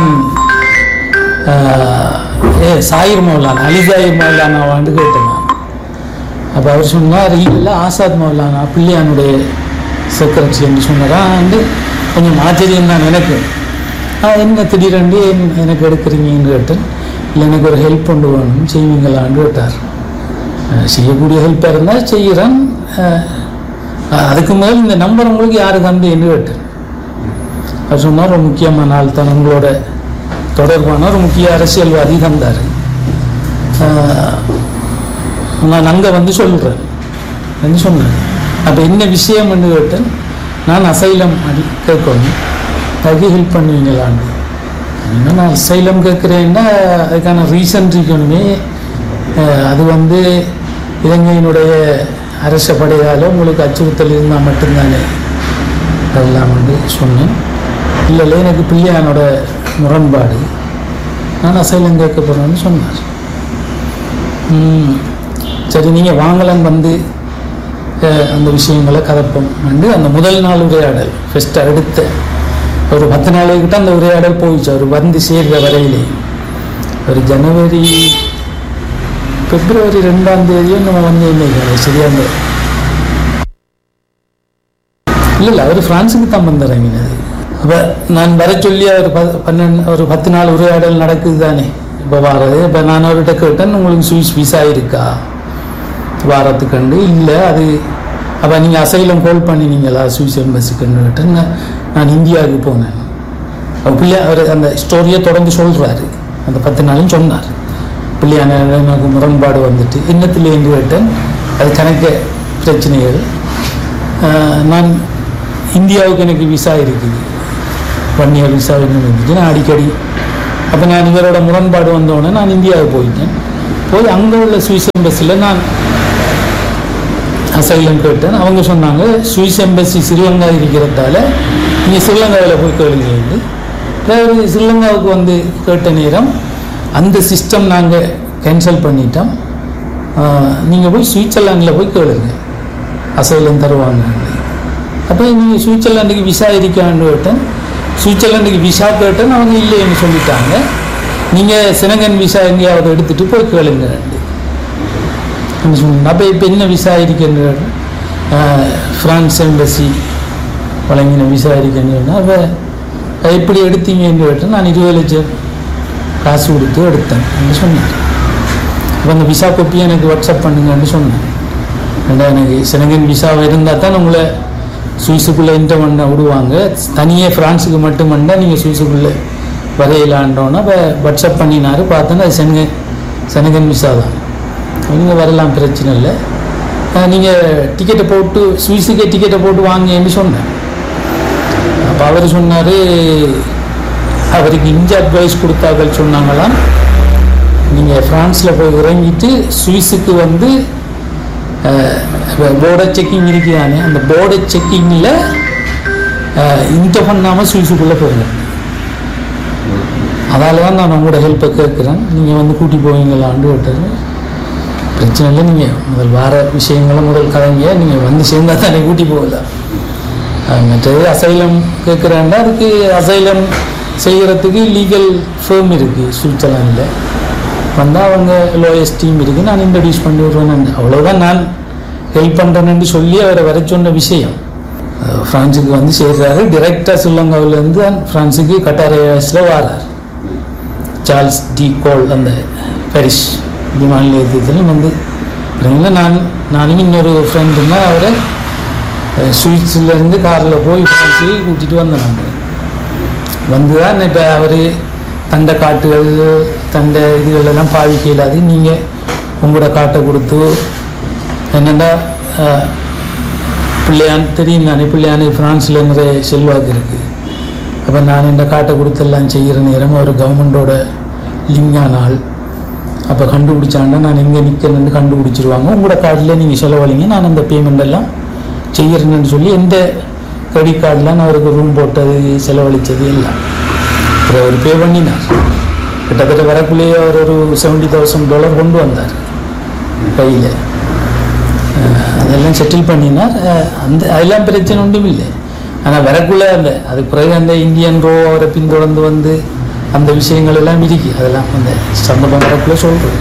அஹ், ஏ சாயிர் மௌலானா அலி சாயிர் மௌலானாவான்னு கேட்டேன் நான் அப்போ அவர் சொன்னார் இல்லை ஆசாத் மௌலானா பிள்ளையானுடைய செக்ரட்டரி என்று சொன்னாராண்டு கொஞ்சம் ஆச்சரியம் தான் எனக்கு ஆ, என்ன திடீரென்று ஏன் எனக்கு எடுக்கிறீங்கன்னு கேட்டேன் இல்லை எனக்கு ஒரு ஹெல்ப் கொண்டு வேணும் செய்வீங்களான்னு கேட்டார் அஹ், செய்யக்கூடிய ஹெல்ப்பாக இருந்தால் செய்கிறேன் அஹ், அதுக்கு முதல் இந்த நம்பர் உங்களுக்கு யாரு தந்தேன்னு கேட்டேன் அவர் சொன்னார் ஒரு முக்கியமான ஆள் தான் உங்களோட தொடர்பான ஒரு முக்கிய அரசியல்வாதி தந்தார் நான் அங்கே வந்து சொல்கிறேன் வந்து சொன்னேன் அப்போ என்ன விஷயம்னு கேட்டேன் நான் அசைலம் அடி கேட்கணும் அதுக்கு ஹெல்ப் பண்ணுவீங்களான்னு என்ன நான் அசைலம் கேட்குறேன்னா அதுக்கான ரீசன் இருக்கணுமே அஹ், அது வந்து இலங்கையினுடைய அரச படையால் உங்களுக்கு அச்சுறுத்தல் இருந்தால் மட்டும்தானே அதெல்லாம் வந்து சொன்னேன் இல்லை இல்லை எனக்கு பிள்ளையானோட முரண்பாடு நான் அசைலம் கேட்க போகிறேன்னு சொன்னார் ம், சரி நீங்கள் வாங்கலன்னு வந்து அஹ், அந்த விஷயங்களை கதப்போம் வந்து அந்த முதல் நாள் உரையாடல் ஃபஸ்ட்டு அடுத்த ஒரு பத்து நாளைக்கிட்ட அந்த உரையாடல் போயிடுச்சு அவர் வந்து சேர்ற வரையிலே ஒரு ஜனவரி பிப்ரவரி ரெண்டாம் தேதியும் நம்ம வந்து இன்னைக்கு சரியா அந்த இல்லை இல்லை அவர் ஃப்ரான்ஸுக்கு தான் வந்திறங்கினது அப்போ நான் வர சொல்லி ஒரு ப பன்னெண்டு ஒரு பத்து நாள் உரையாடல் நடக்குது தானே இப்போ வாரது இப்போ நான் அவர்கிட்ட கேட்டேன் உங்களுக்கு சுவிஸ் விசா இருக்கா வாரத்துக்கண்டு இல்லை அது அப்போ நீங்கள் அசைலம் கால் பண்ணினீங்களா சுவிஸ் எம்பசிக்குன்னு கேட்டு நான் நான் இந்தியாவுக்கு போனேன் அவர் பிள்ளை அவர் அந்த ஸ்டோரியை தொடர்ந்து சொல்கிறாரு அந்த பத்து நாளும் சொன்னார் பிள்ளையான எனக்கு முரண்பாடு வந்துட்டு இன்னத்தில் என்று கேட்டேன் அது கணக்க பிரச்சனைகள் ஆஹ் நான் இந்தியாவுக்கு எனக்கு விசா இருக்குது ஒன் இயர் விசா இன்னும் இருந்துச்சு நான் அடிக்கடி அப்போ நான் இவரோட முரண்பாடு வந்தோடனே நான் இந்தியாவுக்கு போயிட்டேன் போய் அங்கே உள்ள சுவிஸ் எம்பஸில் நான் அசைலம் கேட்டேன் அவங்க சொன்னாங்க சுவிஸ் எம்பசி ஸ்ரீலங்கா இருக்கிறதால நீங்கள் ஸ்ரீலங்காவில் போய் கேளுங்க அதாவது ஸ்ரீலங்காவுக்கு வந்து கேட்ட நேரம் அந்த சிஸ்டம் நாங்கள் கேன்சல் பண்ணிட்டோம் நீங்கள் போய் சுவிட்சர்லாண்டில் போய் கேளுங்க அசைலம் தருவாங்க அப்போ நீங்கள் சுவிட்சர்லாண்டுக்கு விசா இருக்கான்னு கேட்டேன் சுவிட்சர்லாண்டுக்கு விசா கேட்டேன் அவங்க இல்லைன்னு சொல்லிட்டாங்க நீங்கள் சினகன் விசா எங்கேயாவது எடுத்துகிட்டு போய் கேளுங்க அப்போ இப்போ என்ன விசா இருக்குன்னு கேட்டேன். ஆஹ், பிரான்ஸ் எம்பசி வழங்கின விசா இருக்குன்னு அப்போ எப்படி எடுத்தீங்கன்னு கேட்டேன் நான் இருபது லட்சம் காசு கொடுத்து எடுத்தேன் என்று சொன்னார் அப்போ அந்த விசா கோப்பியை எனக்கு வாட்ஸ்அப் பண்ணுங்கன்னு சொன்னேன் ஏண்டா எனக்கு செனகன் விசாவை இருந்தால் தான் உங்களை சுவிஸுக்குள்ளே இன்டர் பண்ண விடுவாங்க தனியே ஃப்ரான்ஸுக்கு மட்டும் பண்ணால் நீங்கள் சுவிஸுக்குள்ளே வரையிலான்றோன்னா இப்போ வாட்ஸ்அப் பண்ணினாரு பார்த்தோன்னா அது செனகன் செனகன் விசா தான் நீங்கள் வரலாம் பிரச்சனை இல்லை நீங்கள் டிக்கெட்டை போட்டு சுவிஸுக்கே டிக்கெட்டை போட்டு வாங்கன்னு சொன்னேன் அப்போ அவர் சொன்னார் அவருக்கு இஞ்சி அட்வைஸ் கொடுத்தார்கள் சொன்னாங்களாம் நீங்கள் ஃப்ரான்ஸில் போய் இறங்கிட்டு சுவிஸுக்கு வந்து போர்டர் செக்கிங் இருக்குதானே அந்த போர்டர் செக்கிங்கில் இன்ட பண்ணாமல் சுவிஸுக்குள்ளே போங்க அதால தான் நான் உங்களோட ஹெல்ப்பை கேட்குறேன் நீங்கள் வந்து கூட்டி போவீங்களான்னு கேட்டாரு பிரச்சனை இல்லை நீங்கள் முதல் வார விஷயங்களை முதல் கதைங்க நீங்கள் வந்து சேர்ந்தா தானே கூட்டி போகலாம் அஹ் மற்றது அசைலம் கேட்குறாண்டா அதுக்கு அசைலம் செய்கிறதுக்கு லீகல் ஃபேம் இருக்குது சுவிட்சர்லாண்டில் வந்தால் அவங்க லோயஸ்ட் டீம் இருக்குது நான் இன்ட்ரடியூஸ் பண்ணி விடுவேன் அவ்வளோதான் நான் ஹெல்ப் பண்ணுறேன்னு சொல்லி அவரை வர சொன்ன விஷயம் அஹ் ஃப்ரான்ஸுக்கு வந்து சேர்றாரு டிரெக்டாக ஸ்ரீலங்காவிலேருந்து தான் ஃப்ரான்ஸுக்கு கட்டார் ஏர்வேஸில் வாரார் சார்ல்ஸ் டி கோல் அந்த பாரிஸ் விமான நிலையத்தில் வந்து அப்புறமேல நான் நானும் இன்னொரு ஃப்ரெண்டுன்னா அவரை அஹ், சுவிட்சர்லேருந்து காரில் போய் ஃப்ரான்ஸுக்கு கூட்டிகிட்டு வந்தேன் நான் வந்து தான் இப்போ அவர் தண்டை காட்டுகள் தண்டை இதுகளெல்லாம் பாவிக்க இல்லாது நீங்கள் உங்களோட காட்டை கொடுத்து என்னென்னா பிள்ளையான் தெரியும் தானே பிள்ளையானு ஃப்ரான்ஸில் நிறைய செல்வாக்கு இருக்குது அப்போ நான் இந்த காட்டை கொடுத்தெல்லாம் செய்கிற நேரம் ஒரு கவர்மெண்டோட லிங்கான ஆள் அப்போ கண்டுபிடிச்சாண்டா நான் எங்கே நிற்கிறேன்னு கண்டுபிடிச்சிருவாங்க உங்களோட கார்டில் நீங்கள் செலவழிங்க நான் அந்த பேமெண்ட் எல்லாம் செய்கிறேன்னு சொல்லி எந்த கிரெடிட் கார்டில் நான் அவருக்கு ரூம் போட்டது செலவழித்தது எல்லாம் அப்புறம் அவர் பே பண்ணினார் கிட்டத்தட்ட வரக்குள்ளேயே அவர் ஒரு செவன்டி தௌசண்ட் டாலர் கொண்டு வந்தார் கையில் அதெல்லாம் செட்டில் பண்ணினார் அஹ் அந்த அதெல்லாம் பிரச்சனை ஒன்றும் இல்லை ஆனால் வரக்குள்ள அந்த அதுக்கு பிறகு அந்த இந்தியன் ரோ அவரை பின்தொடர்ந்து வந்து அந்த விஷயங்கள் எல்லாம் இருக்கு அதெல்லாம் அந்த சம்பந்தம் வரக்குள்ள சொல்கிறேன்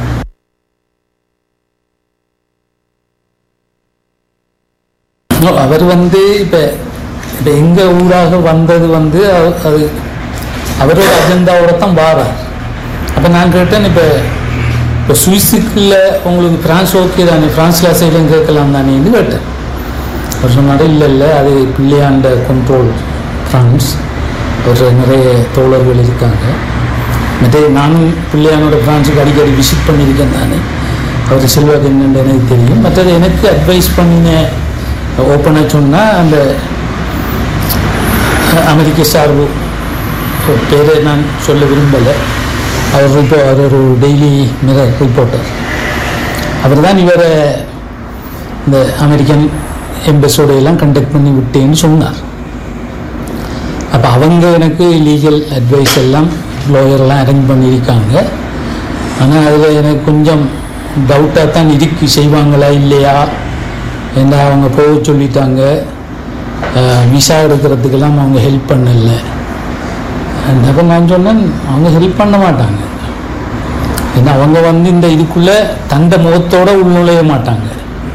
அவர் வந்து இப்போ இப்போ எங்கள் ஊராக வந்தது வந்து அவ- அது அவரோட அஜெண்டாவோட தான் வாரார் அப்போ நான் கேட்டேன் இப்போ இப்போ சுவிஸுக்குள்ள உங்களுக்கு ஃப்ரான்ஸ் ஓகே தானே ஃப்ரான்ஸில் அசைலம் கேட்கலாம் தானேன்னு கேட்டேன் அவர் சொன்னார் இல்லை இல்லை அது பிள்ளையாண்ட கண்ட்ரோல் ஃப்ரான்ஸ் ஒரு நிறைய தோழர்கள் இருக்காங்க மற்ற நானும் பிள்ளையானோட ஃப்ரான்ஸுக்கு அடிக்கடி விசிட் பண்ணியிருக்கேன் நான் அவர் செல்வாக்கு என்னென்னு எனக்கு தெரியும் மற்றது எனக்கு அட்வைஸ் பண்ணின ஓப்பனாக சொன்னால் அந்த அமெரிக்க சார்பு பேரை நான் சொல்ல விரும்பலை அவர் இப்போ அவர் ஒரு டெய்லி மிரர் ரிப்போர்ட்டர் அவர் தான் இவரை இந்த அமெரிக்கன் எம்பஸோட எல்லாம் கண்டக்ட் பண்ணி விட்டேன்னு சொன்னார் அப்போ அவங்க எனக்கு லீகல் அட்வைஸ் எல்லாம் லாயர்லாம் அரேஞ்ச் பண்ணியிருக்காங்க ஆனால் அதில் எனக்கு கொஞ்சம் டவுட்டாக தான் இருக்கு செய்வாங்களா இல்லையா ஏன்னா அவங்க போக சொல்லிட்டாங்க விசா எடுக்கிறதுக்கெல்லாம் அவங்க ஹெல்ப் பண்ணல அப்போ நான் சொன்னேன் அவங்க ஹெல்ப் பண்ண மாட்டாங்க ஏன்னா அவங்க வந்து இந்த இதுக்குள்ளே தந்த முகத்தோட உள்நுழைய மாட்டாங்க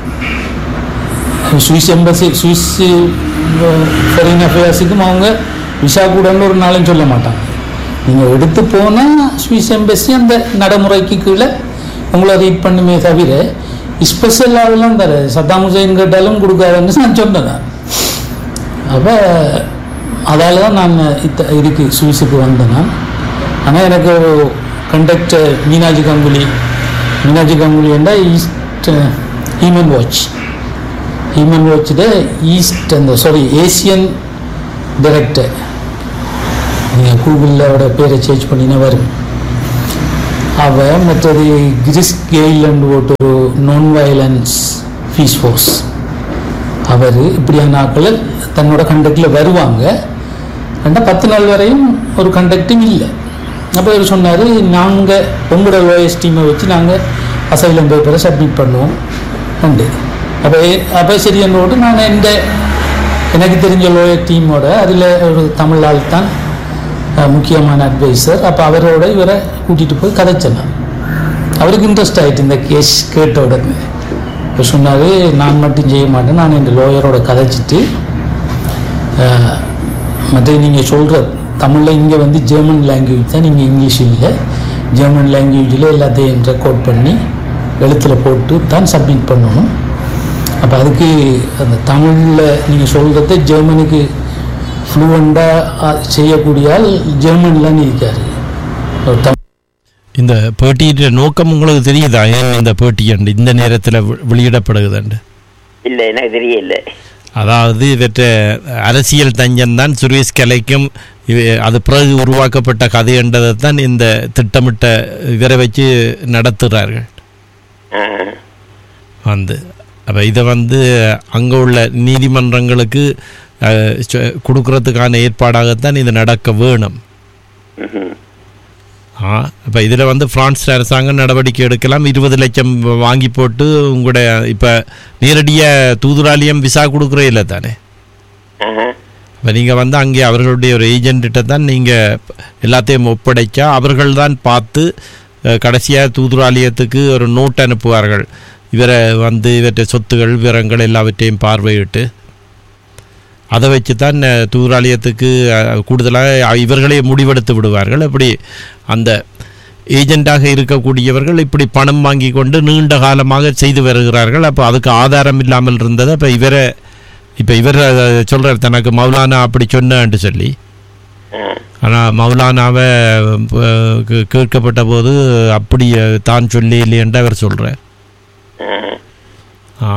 சுவிஸ் எம்பசி சுவிஸ் ஃபாரின் அஃபேர்ஸுக்கும் அவங்க விசா கூடன்னு ஒரு நாளும் சொல்ல மாட்டாங்க நீங்கள் எடுத்து போனால் சுவிஸ் எம்பசி அந்த நடைமுறைக்கு கீழே உங்களை ரீட் பண்ணுமே தவிர ஸ்பெஷல் அதெல்லாம் தர சத்தாம் ஹுசைன் கேட்டாலும் கொடுக்காதுன்னு நான் சொன்னேன் நான். அப்போ அதால தான் நான் இத்த இதுக்கு சுவிஸுக்கு வந்தேன் நான் ஆனால் எனக்கு ஒரு கண்டக்டர் மீனாஜி கங்குலி மீனாஜி கங்குலி என்றால் ஈஸ்ட் ஹியூமன் வாட்ச் ஹியூமன் வாட்சில் ஈஸ்ட் அந்த சாரி ஏசியன் டைரக்டர் நீங்கள் கூகுளில் அவரோட பேரை சேஞ்ச் பண்ணினா வரும் அவ மற்றது கிரிஸ் கெயிலண்ட் போட்டு ஒரு நான் வயலன்ஸ் ஃபீஸ் ஃபோர்ஸ் அவர் இப்படியான ஆட்கள் தன்னோட கண்டக்டில் வருவாங்க ரெண்டா பத்து நாள் வரையும் ஒரு கண்டக்டும் இல்லை அப்போ இவர் சொன்னார் நாங்கள் உங்களோட லோயஸ்ட் டீமை வச்சு நாங்கள் அசைலம் பேப்பரை சப்மிட் பண்ணுவோம் உண்டு அப்போ அப்போ சரி என்னோடு நான் எந்த எனக்கு தெரிஞ்ச லோயர் டீமோட அதில் ஒரு தமிழ் ஆள் தான் அஹ், முக்கியமான அட்வைசர் அப்போ அவரோட இவரை கூட்டிகிட்டு போய் கதைச்சேன் நான் அவருக்கு இன்ட்ரெஸ்ட் ஆகிட்டு இந்த கேஸ் கேட்ட உடனே இப்போ சொன்னார் நான் மட்டும் செய்ய மாட்டேன் நான் இந்த லோயரோட கதைச்சிட்டு மற்ற நீங்கள் சொல்கிற தமிழில் இங்கே வந்து ஜெர்மன் லாங்குவேஜ் தான் நீங்கள் இங்கிலீஷ் இல்லை ஜெர்மன் லாங்குவேஜில் எல்லாத்தையும் ரெக்கார்ட் பண்ணி எழுத்தில் போட்டு தான் சப்மிட் பண்ணணும் அப்போ அதுக்கு அந்த தமிழில் நீங்கள் சொல்கிறத ஜெர்மனுக்கு ஃப்ளூவெண்ட்டாக செய்யக்கூடிய ஆள் ஜெர்மன்லாம் இருக்கார் ஒரு தமிழ் இந்த பேட்டியின் நோக்கம் உங்களுக்கு தெரியுதா ஏன் இந்த பேட்டி அண்டு இந்த நேரத்தில் வெளியிடப்படுகுதுண்டு இல்லை எனக்கு தெரியல அதாவது இவற்ற அரசியல் தஞ்சம்தான் சுரேஷ் கலைக்கும் இவ- அது பிறகு உருவாக்கப்பட்ட கதை என்றதை தான் இந்த திட்டமிட்ட இவரை வச்சு நடத்துகிறார்கள் ஆ வந்து அப்போ இதை வந்து அங்கே உள்ள நீதிமன்றங்களுக்கு அஹ், சொ- கொடுக்கறதுக்கான ஏற்பாடாகத்தான் இது நடக்க வேணும் ம்ஹும். ஆ இப்போ இதில் வந்து பிரான்ஸ் அரசாங்கம் நடவடிக்கை எடுக்கலாம் இருபது லட்சம் வாங்கி போட்டு உங்களோட இப்போ நேரடியாக தூதுராலியம் விசா கொடுக்குறே இல்லை தானே ஆஹா. இப்போ நீங்கள் வந்து அங்கே அவர்களுடைய ஒரு ஏஜென்ட்டிட்ட தான் நீங்கள் எல்லாத்தையும் ஒப்படைச்சா அவர்கள் தான் பார்த்து கடைசியாக தூதுராலயத்துக்கு ஒரு நோட் அனுப்புவார்கள் இவரை வந்து இவற்றை சொத்துகள் விவரங்கள் எல்லாவற்றையும் பார்வையிட்டு அதை வச்சு தான் அஹ், தூதுராலயத்துக்கு கூடுதலாக இவர்களே முடிவெடுத்து விடுவார்கள் அப்படி அந்த ஏஜெண்டாக இருக்கக்கூடியவர்கள் இப்படி பணம் வாங்கி கொண்டு நீண்ட காலமாக செய்து வருகிறார்கள் அப்போ அதுக்கு ஆதாரம் இல்லாமல் இருந்தது அப்போ இவரை இப்போ இவர் சொல்கிறார் தனக்கு மௌலானா அப்படி சொன்னான்னு சொல்லி ஆ. ஆனால் மௌலானாவை அஹ், கே- கேட்கப்பட்ட போது அப்படி அஹ், தான் சொல்லி இல்லையென்று அவர் சொல்கிறார் ஆ. ஆ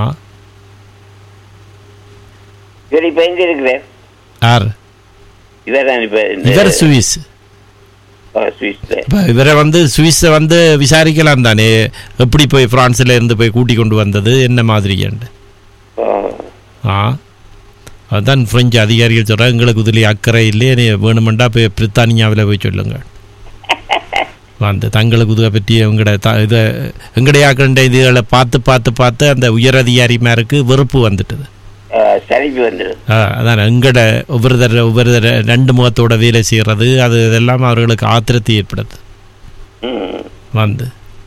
இவர் இப்போ எங்கே இருக்கிறார் யார் இவர் தான் இப்போ இவர் சுவிஸ் சுவிஸில் இப்போ இவரை வந்து சுவிஸை வந்து விசாரிக்கலாம் தானே எப்படி போய் பிரான்ஸில் இருந்து போய் கூட்டி கொண்டு வந்தது என்ன மாதிரியாண்டு ஆ அதுதான் பிரெஞ்சு அதிகாரிகள் சொல்கிறாங்க எங்களுக்கு இதில் அக்கறை இல்லையே நீ வேணுமெண்டா போய் பிரித்தானியாவில் போய் சொல்லுங்க வந்து தங்களுக்கு இதை பற்றி உங்களோட த இதை எங்கடையாக்கண்ட இதுகளை பார்த்து பார்த்து பார்த்து அந்த உயரதிகாரிமாருக்கு வெறுப்பு வந்துட்டுது சரிப்பு வந்துடும் ஆ, அதான் எங்கட ஒவ்வொரு தர ஒவ்வொரு தர ரெண்டு முகத்தோட வேலை செய்கிறது அது இதெல்லாம் அவர்களுக்கு ஆத்திரத்தை ஏற்படுது ம் வந்து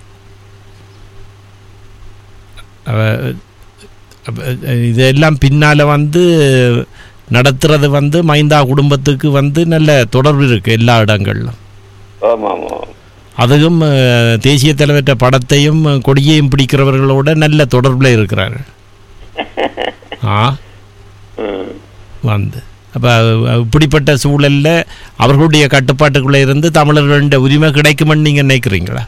அவ- அப்ப, இதெல்லாம் பின்னால் வந்து நடத்துறது வந்து மைந்தா குடும்பத்துக்கு வந்து நல்ல தொடர்பு இருக்குது எல்லா இடங்கள்லும் ஆமாம் ஆமாம் அதுவும் அஹ், தேசிய தலைவர்கிட்ட படத்தையும் கொடியையும் பிடிக்கிறவர்களோட நல்ல தொடர்பில் இருக்கிறார்கள் ஆ ம் வந்து அப்போ இப்படிப்பட்ட சூழலில் அவர்களுடைய கட்டுப்பாட்டுக்குள்ளே இருந்து தமிழர்களுடைய உரிமை கிடைக்குமென்னு நீங்கள் நினைக்கிறீங்களா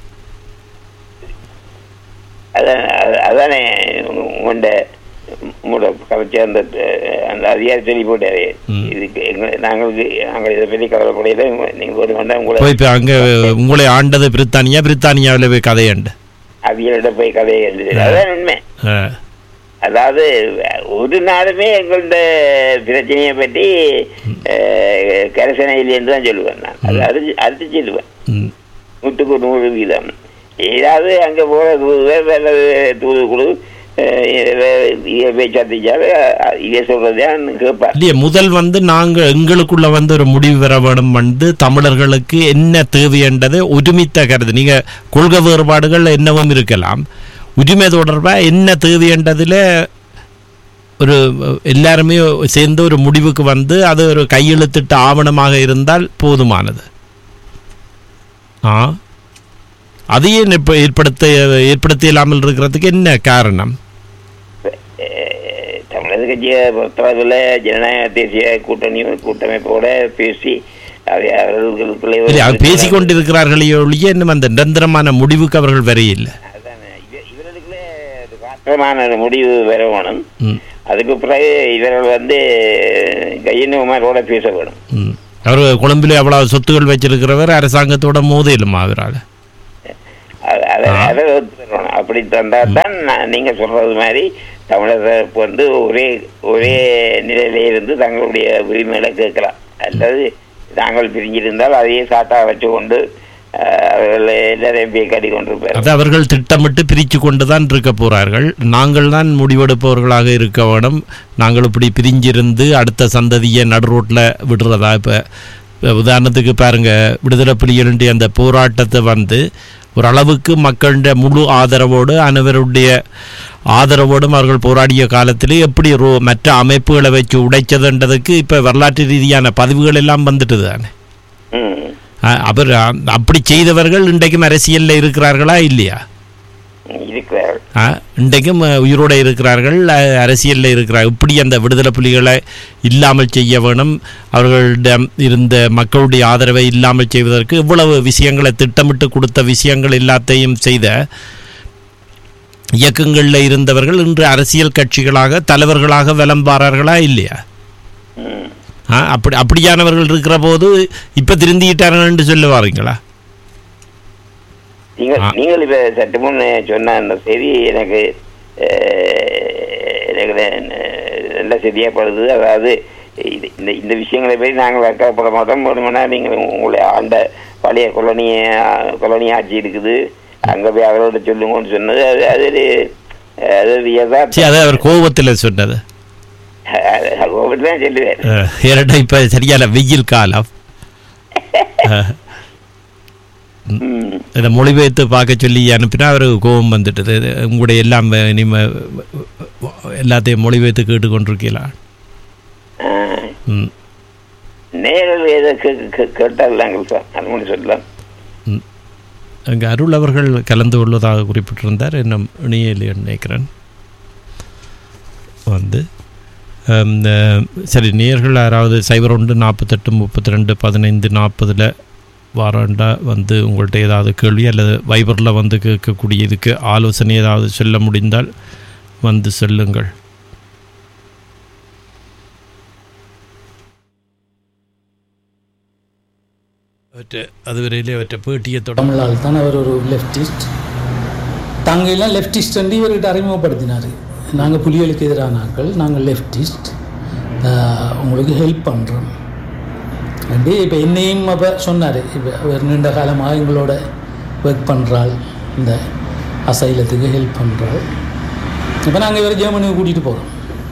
அதான் அத- அதானே உங்கள்ட உங்களோட கலைச்சி அந்த அஹ், அந்த அதிகாரி சொல்லி போட்டாரு ம். இதுக்கு எங்க நாங்களுக்கு நாங்கள் இதை பற்றி கவலைப்படையில நீங்கள் ஒரு வேண்டாம் உங்களை போய் இப்போ அங்கே உங்களை ஆண்டது பிரித்தானியா பிரித்தானியாவில் போய் கதையாண்டு அவியலிட போய் கதையை எழுதுது அதான் உண்மை ஆ அதாவது ஒரு நாளுமே எங்கள்ட பிரச்சனையை பற்றி அஹ், கரிசனை இல்லைன்னு தான் சொல்லுவேன் நான் அது அறுத்து அறுத்து சொல்லுவேன் ம் நூற்றுக்கு நூறு வீதம் ஏதாவது அங்கே போகிற தூதுவர் வேறு தூது குழு இதை போய் சந்திச்சாலும் இதை சொல்கிறதான் கேட்பார் இல்லையே முதல் வந்து நாங்கள் எங்களுக்குள்ள வந்து ஒரு முடிவு பெற வேணும் வந்து தமிழர்களுக்கு என்ன தேவைன்றது ஒருமித்த கருது நீங்கள் கொள்கை வேறுபாடுகள் என்னவும் இருக்கலாம் உரிமை தொடர்பாக என்ன தேவைன்றதில் ஒரு எல்லாருமே சேர்ந்து ஒரு முடிவுக்கு வந்து அது ஒரு கையெழுத்திட்ட ஆவணமாக இருந்தால் போதுமானது ஆ அதையே இப்போ ஏற்படுத்த ஏற்படுத்த இல்லாமல் இருக்கிறதுக்கு என்ன காரணம் அஹ், தமிழக கட்சியை பொறுத்தளவில் ஜனநாயக தேசிய கூட்டணி கூட்டமைப்போட பேசி அதை அவர்களுக்குள்ளே ஒரு- இல்லை அவர் பேசிக்கொண்டிருக்கிறார்களே ஒழிய இன்னும் அந்த நிரந்தரமான முடிவுக்கு அவர்கள் வரையில்லை அதானே. இவ- இவர்களுக்குள்ளே ஒரு மாற்றமான ஒரு முடிவு வரணும் ம் அதுக்கு பிறகு இவர்கள் வந்து கையனுமாரோட பேச வேணும் ம் அவர் கொழும்பில் அவ்வளவு சொத்துகள் வச்சிருக்கிறவர் அரசாங்கத்தோட மோதையிலுமா அவரால் அது- அதை அதை ஒத்துக்கணும். அப்படி தந்தா தான் நான் நீங்க சொல்றது மாதிரி தமிழக வந்து ஒரே ஒரே நிலையில இருந்து தங்களுடைய உரிமைகளை கேட்கலாம் அல்லது நாங்கள் பிரிஞ்சிருந்தால் அதையே சாட்டா வச்சு கொண்டு அஹ், அவர்கள் எல்லாரையும் போய் கட்டி கொண்டிருப்பார் அது அவர்கள் திட்டமிட்டு பிரித்து கொண்டு தான் இருக்க போறார்கள் நாங்கள் தான் முடிவெடுப்பவர்களாக இருக்க வேணும் நாங்கள் இப்படி பிரிஞ்சிருந்து அடுத்த சந்ததியை நடு ரோட்டில் விடுறதா இப்போ உதாரணத்துக்கு பாருங்க விடுதலை புலிகளுடைய அந்த போராட்டத்தை வந்து ஓரளவுக்கு மக்களுடைய முழு ஆதரவோடு அனைவருடைய ஆதரவோடும் அவர்கள் போராடிய காலத்திலே எப்படி ரோ மற்ற அமைப்புகளை வச்சு உடைச்சதுன்றதுக்கு இப்போ வரலாற்று ரீதியான பதிவுகள் எல்லாம் வந்துட்டு தானே ம் அ- அவர் அ- அப்படி செய்தவர்கள் இன்றைக்கும் அரசியலில் இருக்கிறார்களா இல்லையா இருக்கிறார்கள் ஆ, இன்றைக்கும் அ, உயிரோட இருக்கிறார்கள் அ, அரசியலில் இருக்கிறார் இப்படி அந்த விடுதலை புலிகளை இல்லாமல் செய்ய வேணும் அவர்களிடம் இருந்த மக்களுடைய ஆதரவை இல்லாமல் செய்வதற்கு இவ்வளவு விஷயங்களை திட்டமிட்டு கொடுத்த விஷயங்கள் எல்லாத்தையும் செய்த இயக்கங்களில் இருந்தவர்கள் இன்று அரசியல் கட்சிகளாக தலைவர்களாக விளம்பாரார்களா இல்லையா ம் ஆ, அப்படி அப்படியானவர்கள் இருக்கிற போது இப்போ திருந்திட்டார்கள் என்று சொல்ல வாரீங்களா நீங்கள் ஆ. நீங்கள் இப்ப சற்று முன் சொன்ன அந்த செய்தி எனக்கு அஹ், எனக்கு ந- நல்ல செய்தியாகப்படுது அதாவது இது இந்த இந்த விஷயங்களை பற்றி நாங்கள் வைக்கப்பட மாட்டோம் வேணுமென்னா நீங்கள் உங்களை ஆண்ட பழைய கொலனி கொலனி ஆட்சி இருக்குது அங்கே போய் அவரோட சொல்லுங்கன்னு சொன்னது அது அது ஒரு அது ஒரு சரி யதார்த்தம் அது அவர் கோபத்தில் சொன்னது கோபத்தில் தான் சொல்லுவார் அஹ், ஏன்னா இப்போ சரியான வெயில் காலம் அஹ், ம் இதை மொழிபெயர்த்து பார்க்க சொல்லி அனுப்பினா அவருக்கு கோபம் வந்துட்டது இது உங்களுடைய எல்லாம் இனிமே எல்லாத்தையும் மொழிபெயர்த்து கேட்டுக்கொண்டிருக்கலாம் ஆ. ம் நேரில் ஏதோ கே- கே- கேட்டால் நாங்கள் சார் அனுமதி சொல்லலாம் ம் அங்கே அருள் அவர்கள் கலந்து கொள்வதாக குறிப்பிட்டிருந்தார் இன்னும் இணையிலே நினைக்கிறேன் வந்து ஹம், அஹ், சரி நேர்கள் யாராவது சைபர் ஒன்று நாற்பத்தெட்டு முப்பத்தி ரெண்டு பதினைந்து நாற்பதில் வாராண்டா வந்து உங்கள்கிட்ட ஏதாவது கேள்வி அல்லது வைபரில் வந்து கேட்கக்கூடிய இதுக்கு ஆலோசனை ஏதாவது சொல்ல முடிந்தால் வந்து சொல்லுங்கள் அவற்றை அதுவரையிலே அவற்றை பேட்டியை தொடங்க தமிழால் தான் அவர் ஒரு லெஃப்டிஸ்ட் தாங்கெல்லாம் லெஃப்டிஸ்ட் என்று இவர்கிட்ட அறிமுகப்படுத்தினார் நாங்கள் புலிகளுக்கு எதிரான ஆட்கள் நாங்கள் லெஃப்டிஸ்ட் உங்களுக்கு ஹெல்ப் பண்ணுறோம் அப்படி இப்போ என்னையும் அப்போ சொன்னார் இப்போ அவர் நீண்ட காலமாக எங்களோட ஒர்க் பண்ணுறாள் இந்த அசைலத்துக்கு ஹெல்ப் பண்ணுறாள் இப்போ நாங்கள் இவரை ஜெர்மனிக்கு கூட்டிகிட்டு போகிறோம்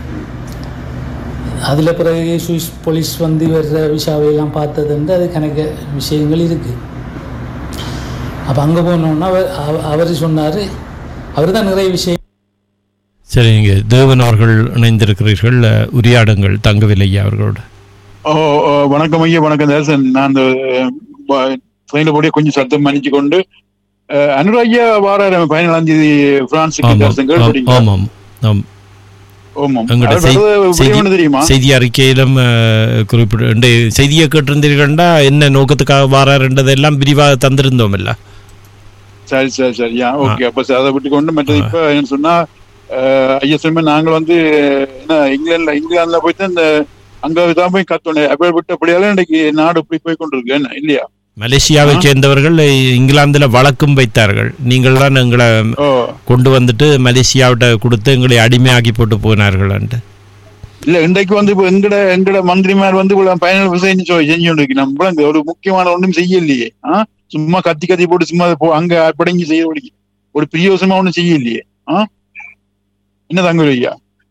அதில் பிறகு சுவிஸ் போலீஸ் வந்து இவர் விஷாவையெல்லாம் பார்த்ததுண்டு அது கணக்கு விஷயங்கள் இருக்குது அப்போ அங்கே போனோன்னா அவர் அவ- அவர் சொன்னார் அவர் தான் நிறைய விஷயம் சரி இங்கே தேவன் அவர்கள் இணைந்திருக்கிறீர்கள் அஹ், உரையாடுங்கள் தங்கவில்லையா அவர்களோடு ஓ ஓ, வணக்கம் ஐயா வணக்கம் தர்சன் நான் அந்த ட்ரெயினில் போடிய கொஞ்சம் சத்தம் மன்னிச்சு கொண்டு அஹ், அனுராஜ்யா வாராரு பதினேழாம் தேதி பிரான்ஸுக்கு ஆமாம் தர்சன் ஆம், கேள்விப்பட்டீங்களா ஆமாம் ஆம் ஆமாம் எங்கள்கிட்ட அவர் செய்- வர்றது செய்தி- எப்படின்னு தெரியுமா செய்தி அறிக்கையிலும் அஹ், குறிப்பிட்டு இந்த செய்தியை கேட்டிருந்தீர்கள்டா என்ன நோக்கத்துக்காக வாராருன்றதெல்லாம் விரிவாக தந்திருந்தோம் இல்ல சரி சரி சரி யா ஓகே அப்ப சரி, அதை விட்டு கொண்டு மற்றது இப்ப என்ன சொன்னா அஹ், ஐயா சொன்ன நாங்கள் வந்து என்ன இங்கிலாந்துல இங்கிலாந்துல போயிட்டு இந்த அங்க தான் போய் கத்தோம் அப்ப விட்ட அப்படியால இன்னைக்கு நாடு இப்படி போய் கொண்டிருக்கு என்ன இல்லையா மலேசியாவை சேர்ந்தவர்கள் இங்கிலாந்துல வழக்கும் வைத்தார்கள் நீங்கள் தான் எங்களை ஓ கொண்டு வந்துட்டு மலேசியாவிட்ட கொடுத்து எங்களை அடிமையாக்கி போட்டு போனார்கள் இல்ல இன்றைக்கு வந்து இப்ப எங்கட எங்கட மந்திரிமார் வந்து இவ்வளவு பயணம் விவசாயம் செஞ்சு கொண்டு நம்ம இங்க ஒரு முக்கியமான ஒண்ணும் செய்யலையே ஆ சும்மா கத்தி கத்தி போட்டு சும்மா போ அங்க படங்கி செய்ய ஒடுக்கி ஒரு பிரியோசமா ஒண்ணும் செய்யலையே ஆ என்ன தங்க ஐயா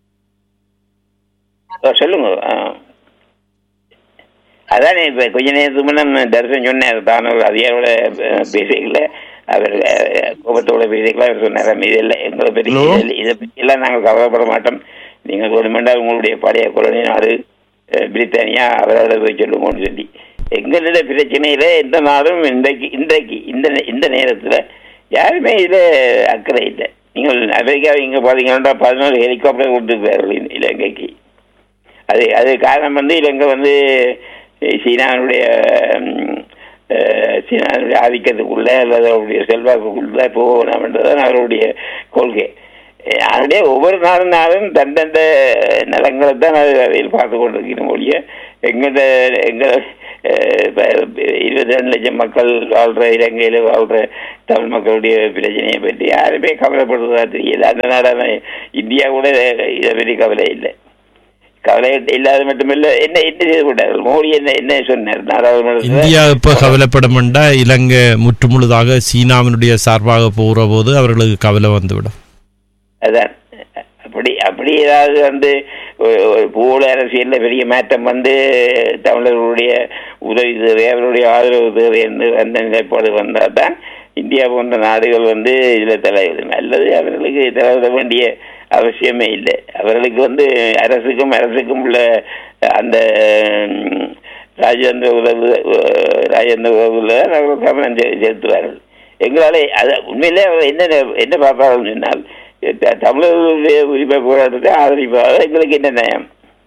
ஆ, சொல்லுங்க ஆ. அதானே இப்ப கொஞ்ச நேரத்துக்கு முன்ன தரிசனம் சொன்னார் தான் ஒரு அதிகாரோட பேசிக்கல அவர் அஹ், கோபத்தோட பேசிக்கல அவர் சொன்னார் இதெல்லாம் எங்களை பற்றி Hello? இதில் இதை பற்றியெல்லாம் நாங்கள் கவலைப்பட மாட்டோம் நீங்கள் வேணுமென்றால் உங்களுடைய பழைய கொலனி நாடு அஹ், பிரித்தானியா அவரோட போய் சொல்லுங்கன்னு சொல்லி எங்களுடைய பிரச்சனையில எந்த நாடும் இன்றைக்கு இன்றைக்கு இந்த நே- இந்த நேரத்தில் யாருமே இதுல அக்கறை இல்லை நீங்கள் அமெரிக்கா இங்க பாத்தீங்கன்னா பதினோரு ஹெலிகாப்டர் கொடுத்துருக்கார்கள் இந்த இலங்கைக்கு அது அது காரணம் வந்து இலங்கை வந்து சீனாவுடைய ம், அஹ், சீனாவுடைய ஆதிக்கத்துக்குள்ள அல்லது அவருடைய செல்வாக்குக்குள்ள போகணும்ன்றதான் அவருடைய கொள்கை அஹ், அதனுடைய ஒவ்வொரு நாளும் நாளும் தந்தந்த நலங்களை தான் அது அதில் பார்த்து கொண்டிருக்கிறோம் ஒழிய எங்கள்ட எங்கள் அஹ், இப்ப இருபத்தி ரெண்டு லட்சம் மக்கள் வாழ்ற இலங்கையில் வாழ்ற தமிழ் மக்களுடைய பிரச்சனையை பற்றி யாருமே கவலைப்படுறதா தெரியல அந்த நாடான இந்தியா கூட இதை பற்றி கவலை இல்லை கவலை இல்லாத மட்டுமில்ல என்ன என்ன செய்து விட்டார்கள் மோடி என்ன என்ன சொன்னார் நாடாளுமன்றத்தில் இந்தியா இப்ப கவலைப்படமெண்டா இலங்கை முற்றுமுழுதாக சீனாவினுடைய சார்பாக போகிற போது அவர்களுக்கு கவலை வந்துவிடும் அதான் அப்படி அப்படி ஏதாவது வந்து ஒரு- ஒரு பூல அரசியல்ல பெரிய மாற்றம் வந்து தமிழர்களுடைய உதவி தேவை அவருடைய ஆதரவு தேவை என்று அந்த நிலைப்பாடு வந்தால் தான் இந்தியா போன்ற நாடுகள் வந்து இதில் தலையிடும் அல்லது அவர்களுக்கு தலையிட வேண்டிய அவசியமே இல்லை அவர்களுக்கு வந்து அரசுக்கும் அரசுக்கும் உள்ள அந்த ம், ராஜேந்திர உறவு அஹ், ராஜேந்திர உறவுல அவர்கள் கவனம் செ- செலுத்துவார்கள் எங்களாலே அது உண்மையிலே அவர் என்ன என்ன பார்ப்பார்கள் சொன்னால் த- தமிழர்களுடைய உரிமை போராட்டத்தை ஆதரிப்பார்கள் எங்களுக்கு என்ன நயம்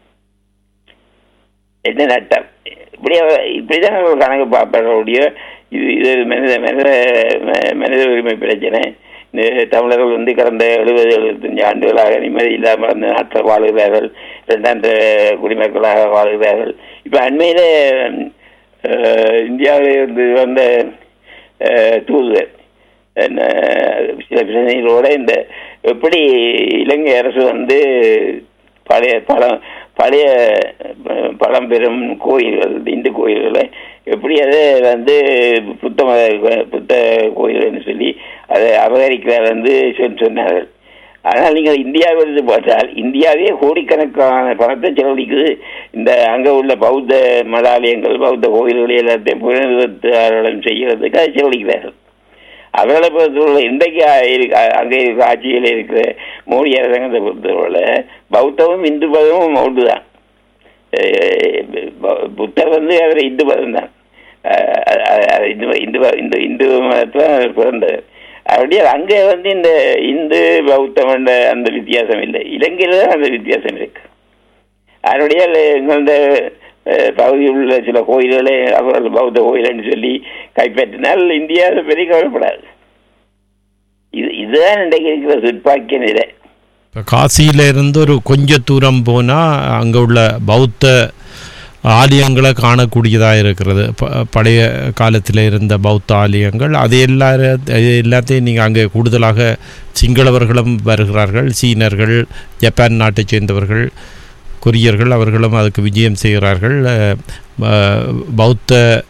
என்ன நட்டம் இப்படி அவர் இப்படிதான் அவர் கணக்கு பார்ப்பார்களுடைய இது இது மனித மனித ம- மனித உரிமை பிரச்சனை இந்த தமிழர்கள் வந்து கடந்த எழுபது எழுபத்தஞ்சு ஆண்டுகளாக நிம்மதி இல்லாமல் அந்த நாட்டில் வாழுகிறார்கள் இரண்டாம் தர குடிமக்களாக வாழுகிறார்கள் இப்போ அண்மையில அஹ், இந்தியாவில் இருந்து வந்த அஹ், தூதுவர் என்ன, சில பிரச்சனைகளோட இந்த எப்படி இலங்கை அரசு வந்து பழைய பழம் பழைய அஹ், பழம்பெரும் கோயில்கள் இந்து கோயில்களை எப்படி அதை வந்து புத்த மத- புத்த கோயில்னு சொல்லி அதை அபகரிக்கிறார் வந்து சொல் சொன்னார்கள் ஆனால் நீங்கள் இந்தியாவிலிருந்து பார்த்தால் இந்தியாவே கோடிக்கணக்கான பணத்தை செலவழிக்குது இந்த அங்கே உள்ள பௌத்த மடாலயங்கள் பௌத்த கோயில்களை எல்லாத்தையும் புனர்நிறுவனம் செய்கிறதுக்கு அதை செலவழிக்கிறார்கள் அவர்களை பொறுத்தவரை இன்றைக்கு இருக்க அங்கே இருக்க ஆட்சியில் இருக்கிற மோடி அரசாங்கத்தை பொறுத்தவரை பௌத்தமும் இந்து மதமும் ஒன்றுதான் அஹ் ப- புத்தர் வந்து அவர் இந்து மதம் தான் அஹ் அஹ் அஹ் இந்து இந்து ம- இந்து இந்து மதத்தில் அவர் பிறந்தவர் அப்படியே அங்கே வந்து இந்த இந்து பௌத்தம் என்ற அந்த வித்தியாசம் இல்லை இலங்கையில் தான் அந்த வித்தியாசம் இருக்கு அதனுடைய எங்களது அஹ், பகுதியில் உள்ள சில கோயில்களை அவர்கள் பௌத்த கோயில்னு சொல்லி கைப்பற்றினால் இந்தியா அதை பெரிய கவலைப்படாது இது இதுதான் இன்றைக்கு இருக்கிற துப்பாக்கிய நிலை இப்போ காசியில இருந்து ஒரு கொஞ்ச தூரம் போனால் அங்கே உள்ள பௌத்த ஆலயங்களை காணக்கூடியதாக இருக்கிறது ப- பழைய காலத்தில் இருந்த பௌத்த ஆலயங்கள் அது எல்லார அது எல்லாத்தையும் நீங்கள் அங்கே கூடுதலாக சிங்களவர்களும் வருகிறார்கள் சீனர்கள் ஜப்பான் நாட்டைச் சேர்ந்தவர்கள் கொரியர்கள் அவர்களும் அதுக்கு விஜயம் செய்கிறார்கள் அஹ், அஹ், பௌத்த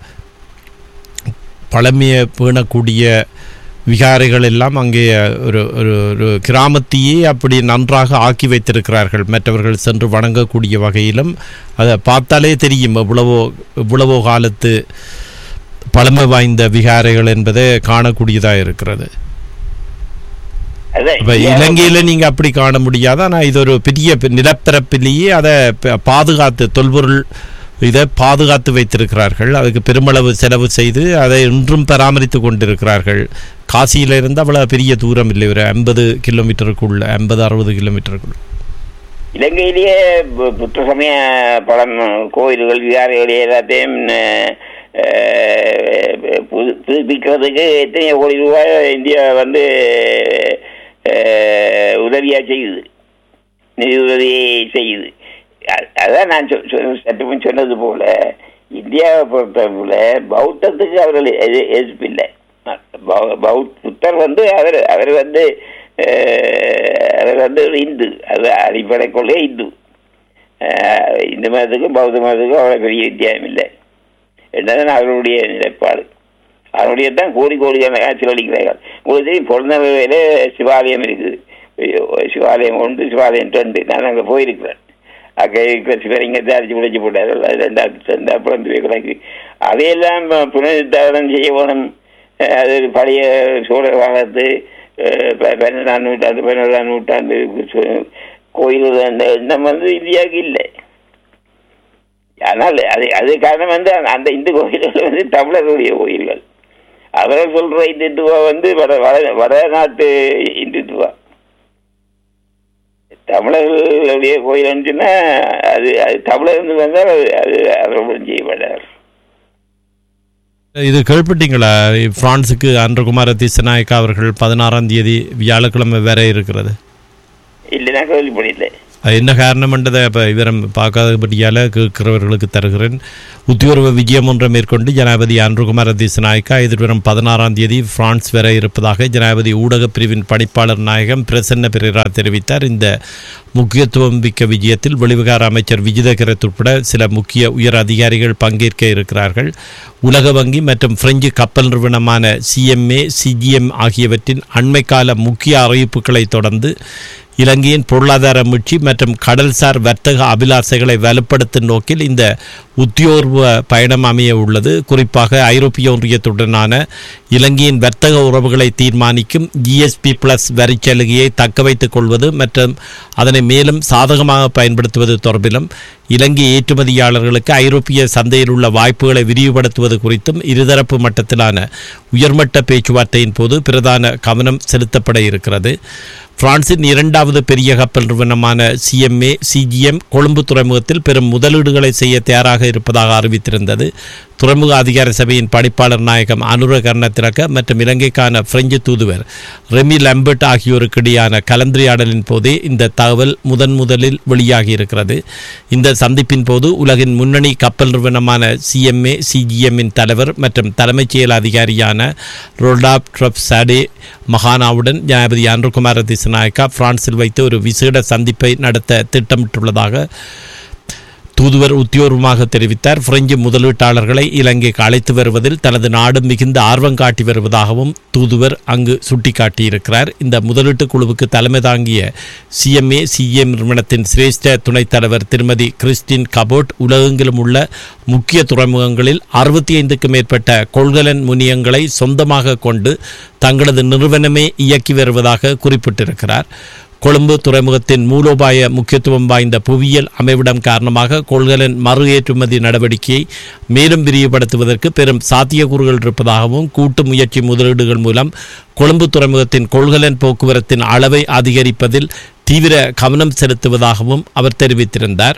பழமையை பேணக்கூடிய விகாரைகள் எல்லாம் அங்கே ஒரு ஒரு ஒரு கிராமத்தையே அப்படி நன்றாக ஆக்கி வைத்திருக்கிறார்கள் மற்றவர்கள் சென்று வணங்கக்கூடிய வகையிலும் அதை பார்த்தாலே தெரியும் எவ்வளவோ எவ்வளவோ காலத்து பழமை வாய்ந்த விகாரைகள் என்பதை காணக்கூடியதாக இருக்கிறது அதான் இப்போ இந்தியாவை இலங்கையில நீங்க அப்படி காண முடியாது ஆனா இது ஒரு பெரிய ப- நிலப்பரப்பிலேயே அதை ப- பாதுகாத்து தொல்பொருள் இதை பாதுகாத்து வைத்திருக்கிறார்கள் அதுக்கு பெருமளவு செலவு செய்து அதை இன்றும் பராமரித்து கொண்டிருக்கிறார்கள் காசியில இருந்து அவ்வளவு பெரிய தூரம் இல்லை ஒரு ஐம்பது கிலோமீட்டருக்குள்ள ஐம்பது அறுபது கிலோமீட்டருக்குள்ள இலங்கையிலேயே பு- புத்த சமய பழம் கோயில்கள் விகாரைகள் எல்லாத்தையும் அஹ், அஹ், புது- புதுப்பிக்கிறதுக்கு எத்தனை கோடி ரூபாய் இந்தியா வந்து அஹ், உதவியா செய்யுது நிதி உதவி செய்யுது அ- அதான் நான் சொ- சொ- சற்று முன் சொன்னது போல இந்தியாவை பொறுத்தவரை பௌத்தத்துக்கு அவர்கள் எது- எதிர்ப்பு இல்லை பௌ- பௌத் புத்தர் வந்து அவர் அவர் வந்து அஹ், அவர் வந்து ஒரு இந்து அது அடிப்படை கொள்கை இந்து அஹ், இந்து மதத்துக்கும் பௌத்த மதத்துக்கும் அவ்வளோ பெரிய வித்தியாசம் இல்லை என்னதான் அவருடைய நிலைப்பாடு அவருடைய தான் கோடி கோடியான செலவழிக்கிறார்கள் உங்களுக்கு தெரியும் பொருந்தவரையில சிவாலயம் இருக்குது ஐயோ, சிவாலயம் ஒன்று சிவாலயம் ரெண்டு நான் அங்கே போயிருக்கிறேன் அங்கே இருக்கிற சிவலிங்கத்தை அடிச்சு உடைச்சு போட்டார்கள் அது ரெண்டாவது ரெண்டா பிறந்து கிடக்கு அதையெல்லாம் புனருத்தாரணம் செய்ய வேணும் அஹ் அது பழைய சோழர் காலத்து அஹ் ப- பன்னெண்டாம் நூற்றாண்டு பதினோராம் நூற்றாண்டு சு- கோயில்கள் அந்த எண்ணம் வந்து இந்தியாவுக்கு இல்லை ஆனால் அது அது காரணம் வந்து அந்த- அந்த இந்து கோயில்கள் வந்து தமிழர்களுடைய கோயில்கள் அவர்கள் சொல்ற இந்துத்துவா வந்து வட வட வடநாட்டு இந்துத்துவா தமிழர்களுடைய கோயில் சொன்னா அது அது தமிழர் வந்தால் அது அது அவர்களுடன் செய்யப்படார் இது கேள்விப்பட்டீங்களா பிரான்சுக்கு அன்றகுமார திசநாயக்கா அவர்கள் பதினாறாம் தேதி வியாழக்கிழமை வேற இருக்கிறது இல்லைன்னா கேள்விப்படல அது என்ன காரணம்ன்றதை இப்போ விவரம் பார்க்காதபடியால் கேட்கிறவர்களுக்கு தருகிறேன் உத்தியோர்வ விஜயம் ஒன்றை மேற்கொண்டு ஜனாதிபதி அன்றுகுமார திசநாயக்கா எதிர்வரும் பதினாறாம் தேதி பிரான்ஸ் வர இருப்பதாக ஜனாதிபதி ஊடகப் பிரிவின் பணிப்பாளர் நாயகம் பிரசன்ன பெரேரா தெரிவித்தார் இந்த முக்கியத்துவம் மிக்க விஜயத்தில் வெளிவிகார அமைச்சர் விஜிதகரத் உட்பட சில முக்கிய உயர் அதிகாரிகள் பங்கேற்க இருக்கிறார்கள் உலக வங்கி மற்றும் பிரெஞ்சு கப்பல் நிறுவனமான சிஎம்ஏ சிஜிஎம் ஆகியவற்றின் அண்மைக்கால முக்கிய அறிவிப்புகளை தொடர்ந்து இலங்கையின் பொருளாதார மீட்சி மற்றும் கடல்சார் வர்த்தக அபிலாசைகளை வலுப்படுத்தும் நோக்கில் இந்த உத்தியோர்வ பயணம் அமைய உள்ளது குறிப்பாக ஐரோப்பிய ஒன்றியத்துடனான இலங்கையின் வர்த்தக உறவுகளை தீர்மானிக்கும் ஜிஎஸ்பி பிளஸ் வரிச்சலுகையை தக்க வைத்துக் கொள்வது மற்றும் அதனை மேலும் சாதகமாக பயன்படுத்துவது தொடர்பிலும் இலங்கை ஏற்றுமதியாளர்களுக்கு ஐரோப்பிய சந்தையில் உள்ள வாய்ப்புகளை விரிவுபடுத்துவது குறித்தும் இருதரப்பு மட்டத்திலான உயர்மட்ட பேச்சுவார்த்தையின் போது பிரதான கவனம் செலுத்தப்பட இருக்கிறது பிரான்சின் இரண்டாவது பெரிய கப்பல் நிறுவனமான சிஎம்ஏ சிஜிஎம் கொழும்பு துறைமுகத்தில் பெரும் முதலீடுகளை செய்ய தயாராக இருப்பதாக அறிவித்திருந்தது துறைமுக அதிகார சபையின் பணிப்பாளர் நாயகம் அனுர கர்ணத்திரக்க மற்றும் இலங்கைக்கான பிரெஞ்சு தூதுவர் ரெமி லம்பர்ட் ஆகியோருக்கு இடையான கலந்துரையாடலின் போதே இந்த தகவல் முதன் முதலில் வெளியாகி இருக்கிறது இந்த சந்திப்பின் போது உலகின் முன்னணி கப்பல் நிறுவனமான சிஎம்ஏ சிஜிஎம்மின் தலைவர் மற்றும் தலைமைச் செயல் அதிகாரியான ரோடாப் ட்ரப் சாடே மகானாவுடன் ஜனாதிபதி அன்ருகுமார திசநாயக்கா பிரான்சில் வைத்து ஒரு விசேட சந்திப்பை நடத்த திட்டமிட்டுள்ளதாக தூதுவர் உத்தியோகமாக தெரிவித்தார் பிரெஞ்சு முதலீட்டாளர்களை இலங்கைக்கு அழைத்து வருவதில் தனது நாடு மிகுந்த ஆர்வம் காட்டி வருவதாகவும் தூதுவர் அங்கு சுட்டிக்காட்டியிருக்கிறார் இந்த முதலீட்டு குழுவுக்கு தலைமை தாங்கிய சிஎம்ஏ சிஎம் நிறுவனத்தின் சிரேஷ்ட துணைத் தலைவர் திருமதி கிறிஸ்டின் கபோட் உலகெங்கிலும் உள்ள முக்கிய துறைமுகங்களில் அறுபத்தி ஐந்துக்கும் மேற்பட்ட கொள்கலன் முனியங்களை சொந்தமாக கொண்டு தங்களது நிறுவனமே இயக்கி வருவதாக குறிப்பிட்டிருக்கிறார் கொழும்பு துறைமுகத்தின் மூலோபாய முக்கியத்துவம் வாய்ந்த புவியியல் அமைவிடம் காரணமாக கொள்கலன் மறு ஏற்றுமதி நடவடிக்கையை மேலும் விரிவுபடுத்துவதற்கு பெரும் சாத்தியக்கூறுகள் இருப்பதாகவும் கூட்டு முயற்சி முதலீடுகள் மூலம் கொழும்பு துறைமுகத்தின் கொள்கலன் போக்குவரத்தின் அளவை அதிகரிப்பதில் தீவிர கவனம் செலுத்துவதாகவும் அவர் தெரிவித்திருந்தார்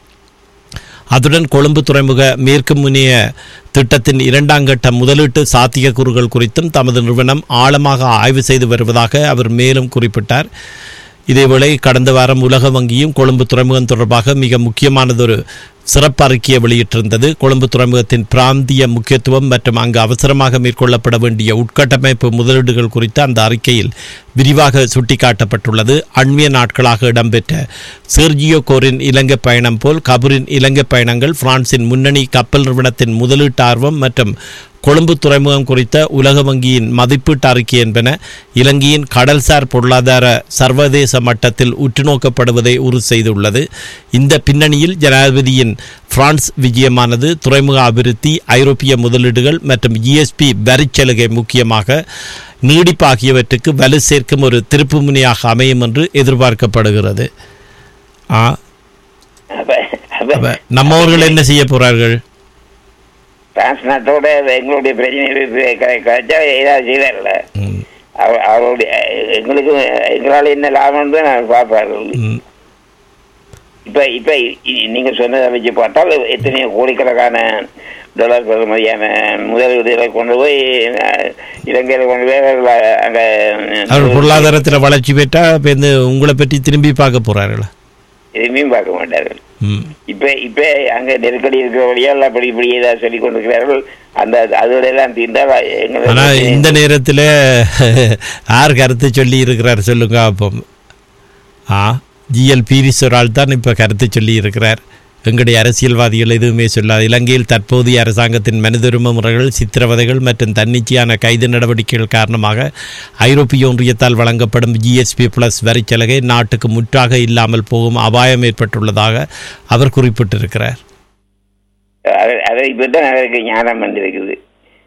அதுடன் கொழும்பு துறைமுக மேற்கு முனைய திட்டத்தின் இரண்டாம் கட்ட முதலீட்டு சாத்தியக்கூறுகள் குறித்தும் தமது நிறுவனம் ஆழமாக ஆய்வு செய்து வருவதாக அவர் மேலும் குறிப்பிட்டார் இதேவேளை கடந்த வாரம் உலக வங்கியும் கொழும்பு துறைமுகம் தொடர்பாக மிக முக்கியமானதொரு சிறப்பு அறிக்கையை வெளியிட்டிருந்தது கொழும்பு துறைமுகத்தின் பிராந்திய முக்கியத்துவம் மற்றும் அங்கு அவசரமாக மேற்கொள்ளப்பட வேண்டிய உட்கட்டமைப்பு முதலீடுகள் குறித்து அந்த அறிக்கையில் விரிவாக சுட்டிக்காட்டப்பட்டுள்ளது அண்மைய நாட்களாக இடம்பெற்ற செர்ஜியோ கோரின் இலங்கை பயணம் போல் கபூரின் இலங்கை பயணங்கள் பிரான்சின் முன்னணி கப்பல் நிறுவனத்தின் முதலீட்டு ஆர்வம் மற்றும் கொழும்பு துறைமுகம் குறித்த உலக வங்கியின் மதிப்பீட்டு அறிக்கை என்பன இலங்கையின் கடல்சார் பொருளாதார சர்வதேச மட்டத்தில் உற்றுநோக்கப்படுவதை உறுதி செய்துள்ளது இந்த பின்னணியில் ஜனாதிபதியின் பிரான்ஸ் விஜயமானது துறைமுக அபிவிருத்தி ஐரோப்பிய முதலீடுகள் மற்றும் ஜிஎஸ்பி வரிச்சலுகை முக்கியமாக நீடிப்பு ஆகியவற்றுக்கு வலு சேர்க்கும் ஒரு திருப்பு முனையாக அமையும் என்று எதிர்பார்க்கப்படுகிறது ஆ அப்ப அப்ப அப்ப நம்மவர்கள் என்ன செய்ய போறார்கள் பிரான்ஸ் நாட்டோட எங்களுடைய பிரச்சனை கழிச்சா ஏதாவது செய்வார்ல ம், அவ- அவருடைய எங்களுக்கு எங்களால் என்ன லாபம்னு நான் பார்ப்பார்கள் ம். இப்ப இப்ப இ- நீங்க சொன்னதை வச்சு பார்த்தால் எத்தனையோ கோடிக்கணக்கான டாலர் பெறுமதியான முதலீடுகளை கொண்டு போய் அஹ், இலங்கையில கொண்டு போய் அவர்கள் அங்க அவர் பொருளாதாரத்தில் வளர்ச்சி பெற்றா இப்ப இந்த உங்களை பற்றி திரும்பி பார்க்க போறார்களா எதுவுமே பார்க்க மாட்டார்கள் ம் இப்ப இப்ப அங்க நெருக்கடி இருக்கிற வழியால் அப்படி இப்படி ஏதாவது சொல்லிக் கொண்டிருக்கிறார்கள் அந்த அதோட எல்லாம் தீர்ந்தால் ஆனா எங்களுக்கு இந்த நேரத்தில் யார் கருத்து சொல்லி இருக்கிறார் சொல்லுங்க அப்போ ஆ ஜிஎல் பீரிஸ் ஒரு ஆள் தான் இப்போ கருத்து சொல்லி இருக்கிறார் எங்களுடைய அரசியல்வாதிகள் எதுவுமே சொல்லாது இலங்கையில் தற்போதைய அரசாங்கத்தின் மனிதுரிமை முறைகள் சித்திரவதைகள் மற்றும் தன்னிச்சையான கைது நடவடிக்கைகள் காரணமாக ஐரோப்பிய ஒன்றியத்தால் வழங்கப்படும் ஜிஎஸ்பி பிளஸ் வரிச்சலுகை நாட்டுக்கு முற்றாக இல்லாமல் போகும் அபாயம் ஏற்பட்டுள்ளதாக அவர் குறிப்பிட்டிருக்கிறார் அதை- அதை இப்பதான் அவருக்கு ஞானம் வந்திருக்குது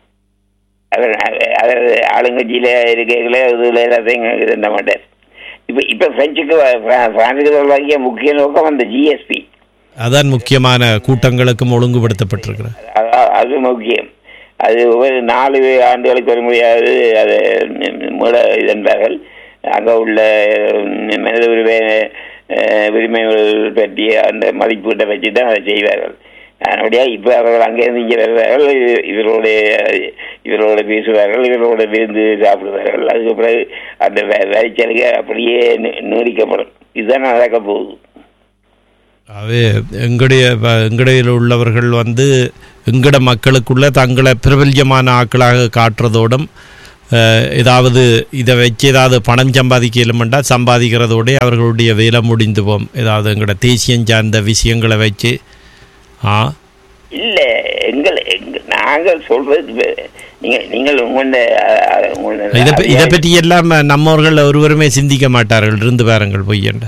அவர் அவர் ஆளுங்கட்சியில இருக்கைகளே இதுல எல்லாத்தையும் இருந்த மாட்டார் இப்ப இப்ப பிரெஞ்சுக்கு வ- பிர- பிரான்சுக்கு தொடர்பாகிய முக்கிய நோக்கம் அந்த ஜிஎஸ்பி அதான் முக்கியமான கூட்டங்களுக்கும் ஒழுங்குபடுத்தப்பட்டிருக்கிறார் அது முக்கியம் அது ஒரு நாலு ஆண்டுகளுக்கு ஒரு முறையாவது அதை மூட இதென்றார்கள் அங்கே உள்ள உம், மனித உரிமை அஹ், உரிமைகள் பற்றிய அந்த மதிப்பீட்டை வச்சு தான் அதை செய்வார்கள் அதனுடைய இப்போ அவர்கள் அங்கேருந்து இங்கே வருவார்கள் இ- இவரோட இவரோட பேசுவார்கள் இவரோட விருந்து சாப்பிடுவார்கள் அதுக்கு பிறகு அந்த வ- வரிச்சலுகை அப்படியே நீ- நீடிக்கப்படும் இதுதான் நடக்க போகுது அது எங்களுடைய வ- எங்கடையில் உள்ளவர்கள் வந்து எங்கட மக்களுக்குள்ள தங்களை பிரபல்யமான ஆட்களாக காட்டுறதோடும் அஹ், ஏதாவது இதை வச்சு ஏதாவது பணம் சம்பாதிக்க இயலுமெண்டா சம்பாதிக்கிறதோட அவர்களுடைய வேலை முடிந்து போம் ஏதாவது எங்கட தேசியம் சார்ந்த விஷயங்களை வச்சு ஆ இல்ல எங்களை எங்க நாங்கள் சொல்றது வே- நீங்க நீங்கள் உங்களோட இதை ப- இதை பற்றி எல்லாம் நம்மவர்கள் ஒருவருமே சிந்திக்க மாட்டார்கள் இருந்து பாருங்கள் பொய்யண்ட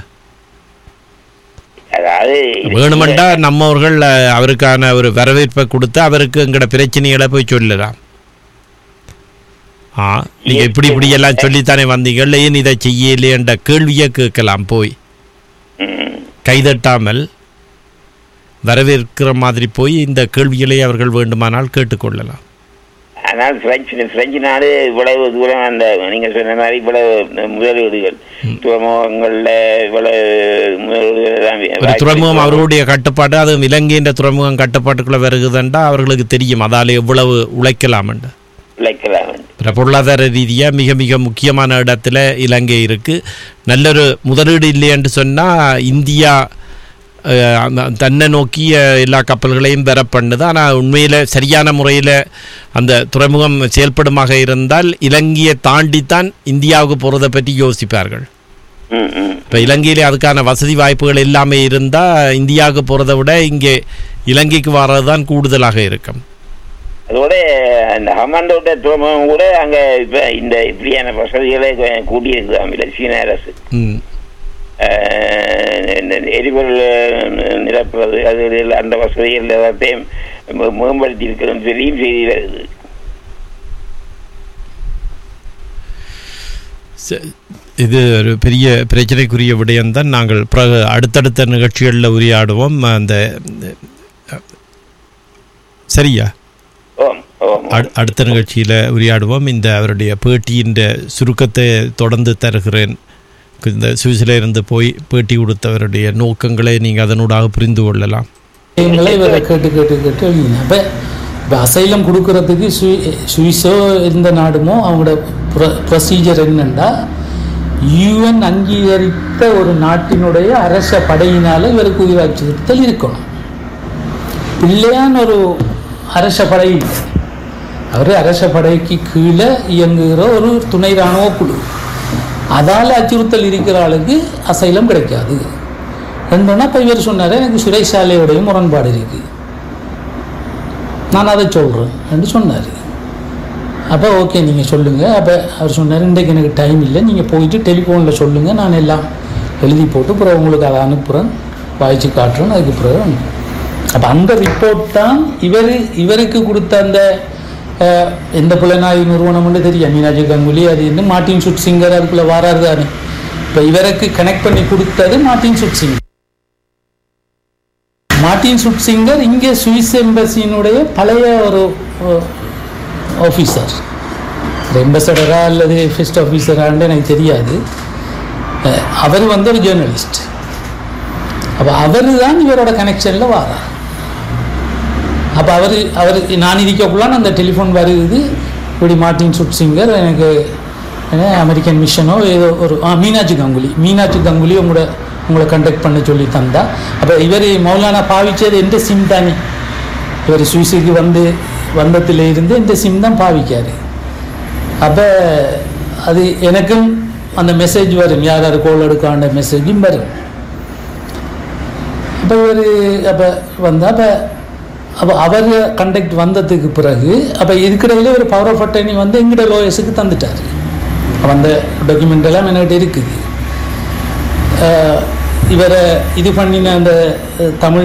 அதாவது வேணுமெண்டா நம்மவர்கள் அஹ், அவருக்கான ஒரு வரவேற்பை கொடுத்து அவருக்கு எங்கட பிரச்சனைகளை போய் சொல்லலாம் ஆ நீங்க இப்படி இப்படி எல்லாம் சொல்லித்தானே வந்தீங்க ஏன் இதை செய்யலையன்ற கேள்வியை கேட்கலாம் போய் ம், கைதட்டாமல் வரவேற்கிற மாதிரி போய் இந்த கேள்விகளை அவர்கள் வேண்டுமானால் கேட்டுக்கொள்ளலாம் ஆனால் பிரெஞ்சு பிரெஞ்சு நாடு இவ்வளவு தூரம் அந்த நீங்க சொன்ன மாதிரி இவ்வளவு முதலீடுகள் துறைமுகங்கள்ல இவ்வளவு முதலீடுகள் தான் ஒரு வாய்ப்பு துறைமுகம் இருக்கு. அவர்களுடைய கட்டுப்பாடு அது இலங்கையின் துறைமுகம் கட்டுப்பாட்டுக்குள்ள வருகுதுன்றா அவர்களுக்கு தெரியும் அதால எவ்வளவு உழைக்கலாம்ண்டு உழைக்கலாம் பிற பொருளாதார ரீதியாக மிக மிக முக்கியமான இடத்துல இலங்கை இருக்கு நல்லொரு முதலீடு இல்லையென்று சொன்னால் இந்தியா அஹ், அந்த தன்னை நோக்கிய எல்லா கப்பல்களையும் பெற பண்ணுது ஆனால் உண்மையில் சரியான முறையில் அந்த துறைமுகம் செயல்படுமாக இருந்தால் இலங்கையை தாண்டித்தான் இந்தியாவுக்கு போகிறத பற்றி யோசிப்பார்கள் ம், ம். இப்போ இலங்கையிலே அதுக்கான வசதி வாய்ப்புகள் எல்லாமே இருந்தால் இந்தியாவுக்கு போகிறத விட இங்கே இலங்கைக்கு வர்றது தான் கூடுதலாக இருக்கும் அதோட அந்த ஹமாண்டோட்ட துறைமுகம் கூட அங்க இப்ப இந்த இப்படியான வசதிகளை கூட்டியிருக்குதாம் இல்லை சீன அரசு ம் அஹ் இந்த எரிபொருள் நிரப்புறது அது இது அந்த வசதிகள் எல்லாத்தையும் மே- மேம்படுத்தி இருக்கிறதுன்னு சொல்லியும் செய்தி வருது ச- இது ஒரு பெரிய பிரச்சனைக்குரிய விடயம்தான் நாங்கள் பிறகு அடுத்தடுத்த நிகழ்ச்சிகளில் உரையாடுவோம் அந்த அஹ், சரியா ஓம் ஓம் அடு- அடுத்த நிகழ்ச்சியில் உரையாடுவோம் இந்த அவருடைய பேட்டியின் சுருக்கத்தை தொடர்ந்து தருகிறேன் இந்த சுவிஸில் இருந்து போய் பேட்டி கொடுத்தவருடைய நோக்கங்களை நீங்கள் அதனூடாக புரிந்து கொள்ளலாம் எங்களை இவரை கேட்டு கேட்டு கேட்டு எழுதினேன் அப்போ இப்போ அசைலம் கொடுக்கறதுக்கு சுவி சுவிஸோ எந்த நாடுமோ அவங்களோட ப்ரொ ப்ரொசீஜர் என்னென்னா யூஎன் அங்கீகரித்த ஒரு நாட்டினுடைய அரச படையினால் இவருக்கு உயிராட்சித்தல் இருக்கணும் பிள்ளையான் ஒரு அரச படை இல்லை. அவர் அரச படைக்கு கீழே இயங்குகிற ஒரு துணை இராணுவ குழு அதால் அச்சுறுத்தல் இருக்கிற ஆளுக்கு அசைலம் கிடைக்காது என்னன்னா இப்போ இவர் சொன்னார் எனக்கு சிறைச்சாலையோடைய முரண்பாடு இருக்குது நான் அதை சொல்கிறேன் என்று சொன்னார் அப்போ ஓகே நீங்கள் சொல்லுங்கள் அப்போ அவர் சொன்னார் இன்றைக்கு எனக்கு டைம் இல்லை நீங்கள் போயிட்டு டெலிஃபோனில் சொல்லுங்கள் நான் எல்லாம் எழுதி போட்டு பிறகு உங்களுக்கு அதை அனுப்புகிறேன் வாய்ச்சி காட்டுறேன் அதுக்கு பிறகு அப்போ அந்த ரிப்போர்ட் தான் இவர் இவருக்கு கொடுத்த அந்த அஹ், எந்த புலனாய்வு நிறுவனம்னு தெரியும் மீனாட்சி கங்குலி அது என்ன மார்ட்டின் சுட் சிங்கர் அதுக்குள்ளே வாராரு தானே இப்போ இவருக்கு கனெக்ட் பண்ணி கொடுத்தது Martin Sut Singer Martin Sut Singer இங்கே சுவிஸ் எம்பசியினுடைய பழைய ஒரு ஆஃபீஸர் எம்பசடரா அல்லது ஃபெஸ்ட் ஆஃபீஸரான்னு எனக்கு தெரியாது அஹ், அவர் வந்து ஒரு ஜேர்னலிஸ்ட் அப்போ அவர் தான் இவரோட கனெக்ஷனில் வாரார் அப்போ அவர் அவர் நான் இருக்கக்குள்ளான அந்த டெலிஃபோன் வருது இப்படி மார்ட்டின் சுட் சிங்கர் எனக்கு என்ன அமெரிக்கன் மிஷனோ ஏதோ ஒரு ஆ மீனாட்சி கங்குலி மீனாட்சி கங்குலி உங்களோட உங்களை கண்டக்ட் பண்ண சொல்லி தந்தா அப்போ இவர் மௌலானா பாவிச்சது எந்த சிம் தானே இவர் சுவிஸுக்கு வந்து வந்தத்தில் இருந்து இந்த சிம் தான் பாவிக்காரு அப்போ அது எனக்கும் அந்த மெசேஜ் வரும் யார் யார் கோல் எடுக்காண்ட மெசேஜும் வரும் அப்போ இவர் அப்போ வந்தா அப்போ அப்போ அவர் கண்டக்ட் வந்ததுக்கு பிறகு அப்போ இருக்கிறதுல ஒரு பவர் ஆஃப் அட்டர்னி வந்து எங்கிட்ட லோயர்ஸுக்கு தந்துட்டார் அப்ப அந்த டாக்குமெண்ட் எல்லாம் என்கிட்ட இருக்குது அஹ் இவரை இது பண்ணின அந்த அஹ், தமிழ்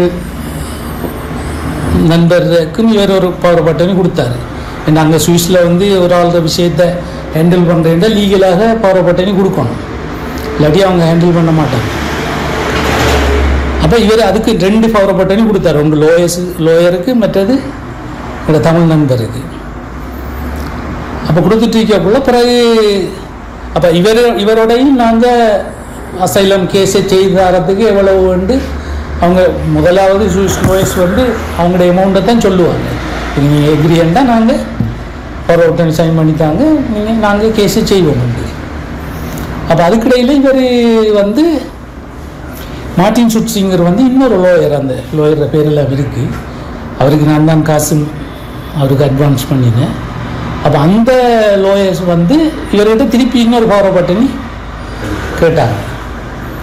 நண்பருக்கும் இவர் ஒரு பவர் பட்டனி கொடுத்தாரு ஏன்னா அங்கே சுவிஸில் வந்து ஒரு ஆளோட விஷயத்தை ஹேண்டில் பண்ணுறேன்டா லீகலாக பவர் பட்டனி கொடுக்கணும் இல்லாட்டி அவங்க ஹேண்டில் பண்ண மாட்டாங்க அப்போ இவர் அதுக்கு ரெண்டு பவர் பட்டனி கொடுத்தாரு ஒன்று லோயர்ஸ் லோயருக்கு மற்றது இந்த தமிழ் நண்பருக்கு அப்போ கொடுத்துட்டு இருக்கக்குள்ள பிறகு அப்போ இவர் இவரோடையும் நாங்கள் அசைலம் கேஸை செய்து தரத்துக்கு எவ்வளவு வந்து அவங்க முதலாவது லோயஸ் வந்து அவங்களுடைய அமௌண்ட்டை தான் சொல்லுவாங்க நீங்கள் எக்ரியண்டா நாங்கள் ஒரு ஒருத்தன் சைன் பண்ணித்தாங்க நீங்கள் நாங்கள் கேஸை செய்வோம் வந்து அப்போ அதுக்கிடையில் இவர் வந்து மார்ட்டின் சுட்சிங்கர் வந்து இன்னொரு லோயர் அந்த லோயர் பேரில் இருக்கு அவருக்கு நான் தான் காசு அவருக்கு அட்வான்ஸ் பண்ணினேன் அப்போ அந்த லோயர்ஸ் வந்து இவர்கிட்ட திருப்பி இன்னொரு பவர் பட்டனி கேட்டாங்க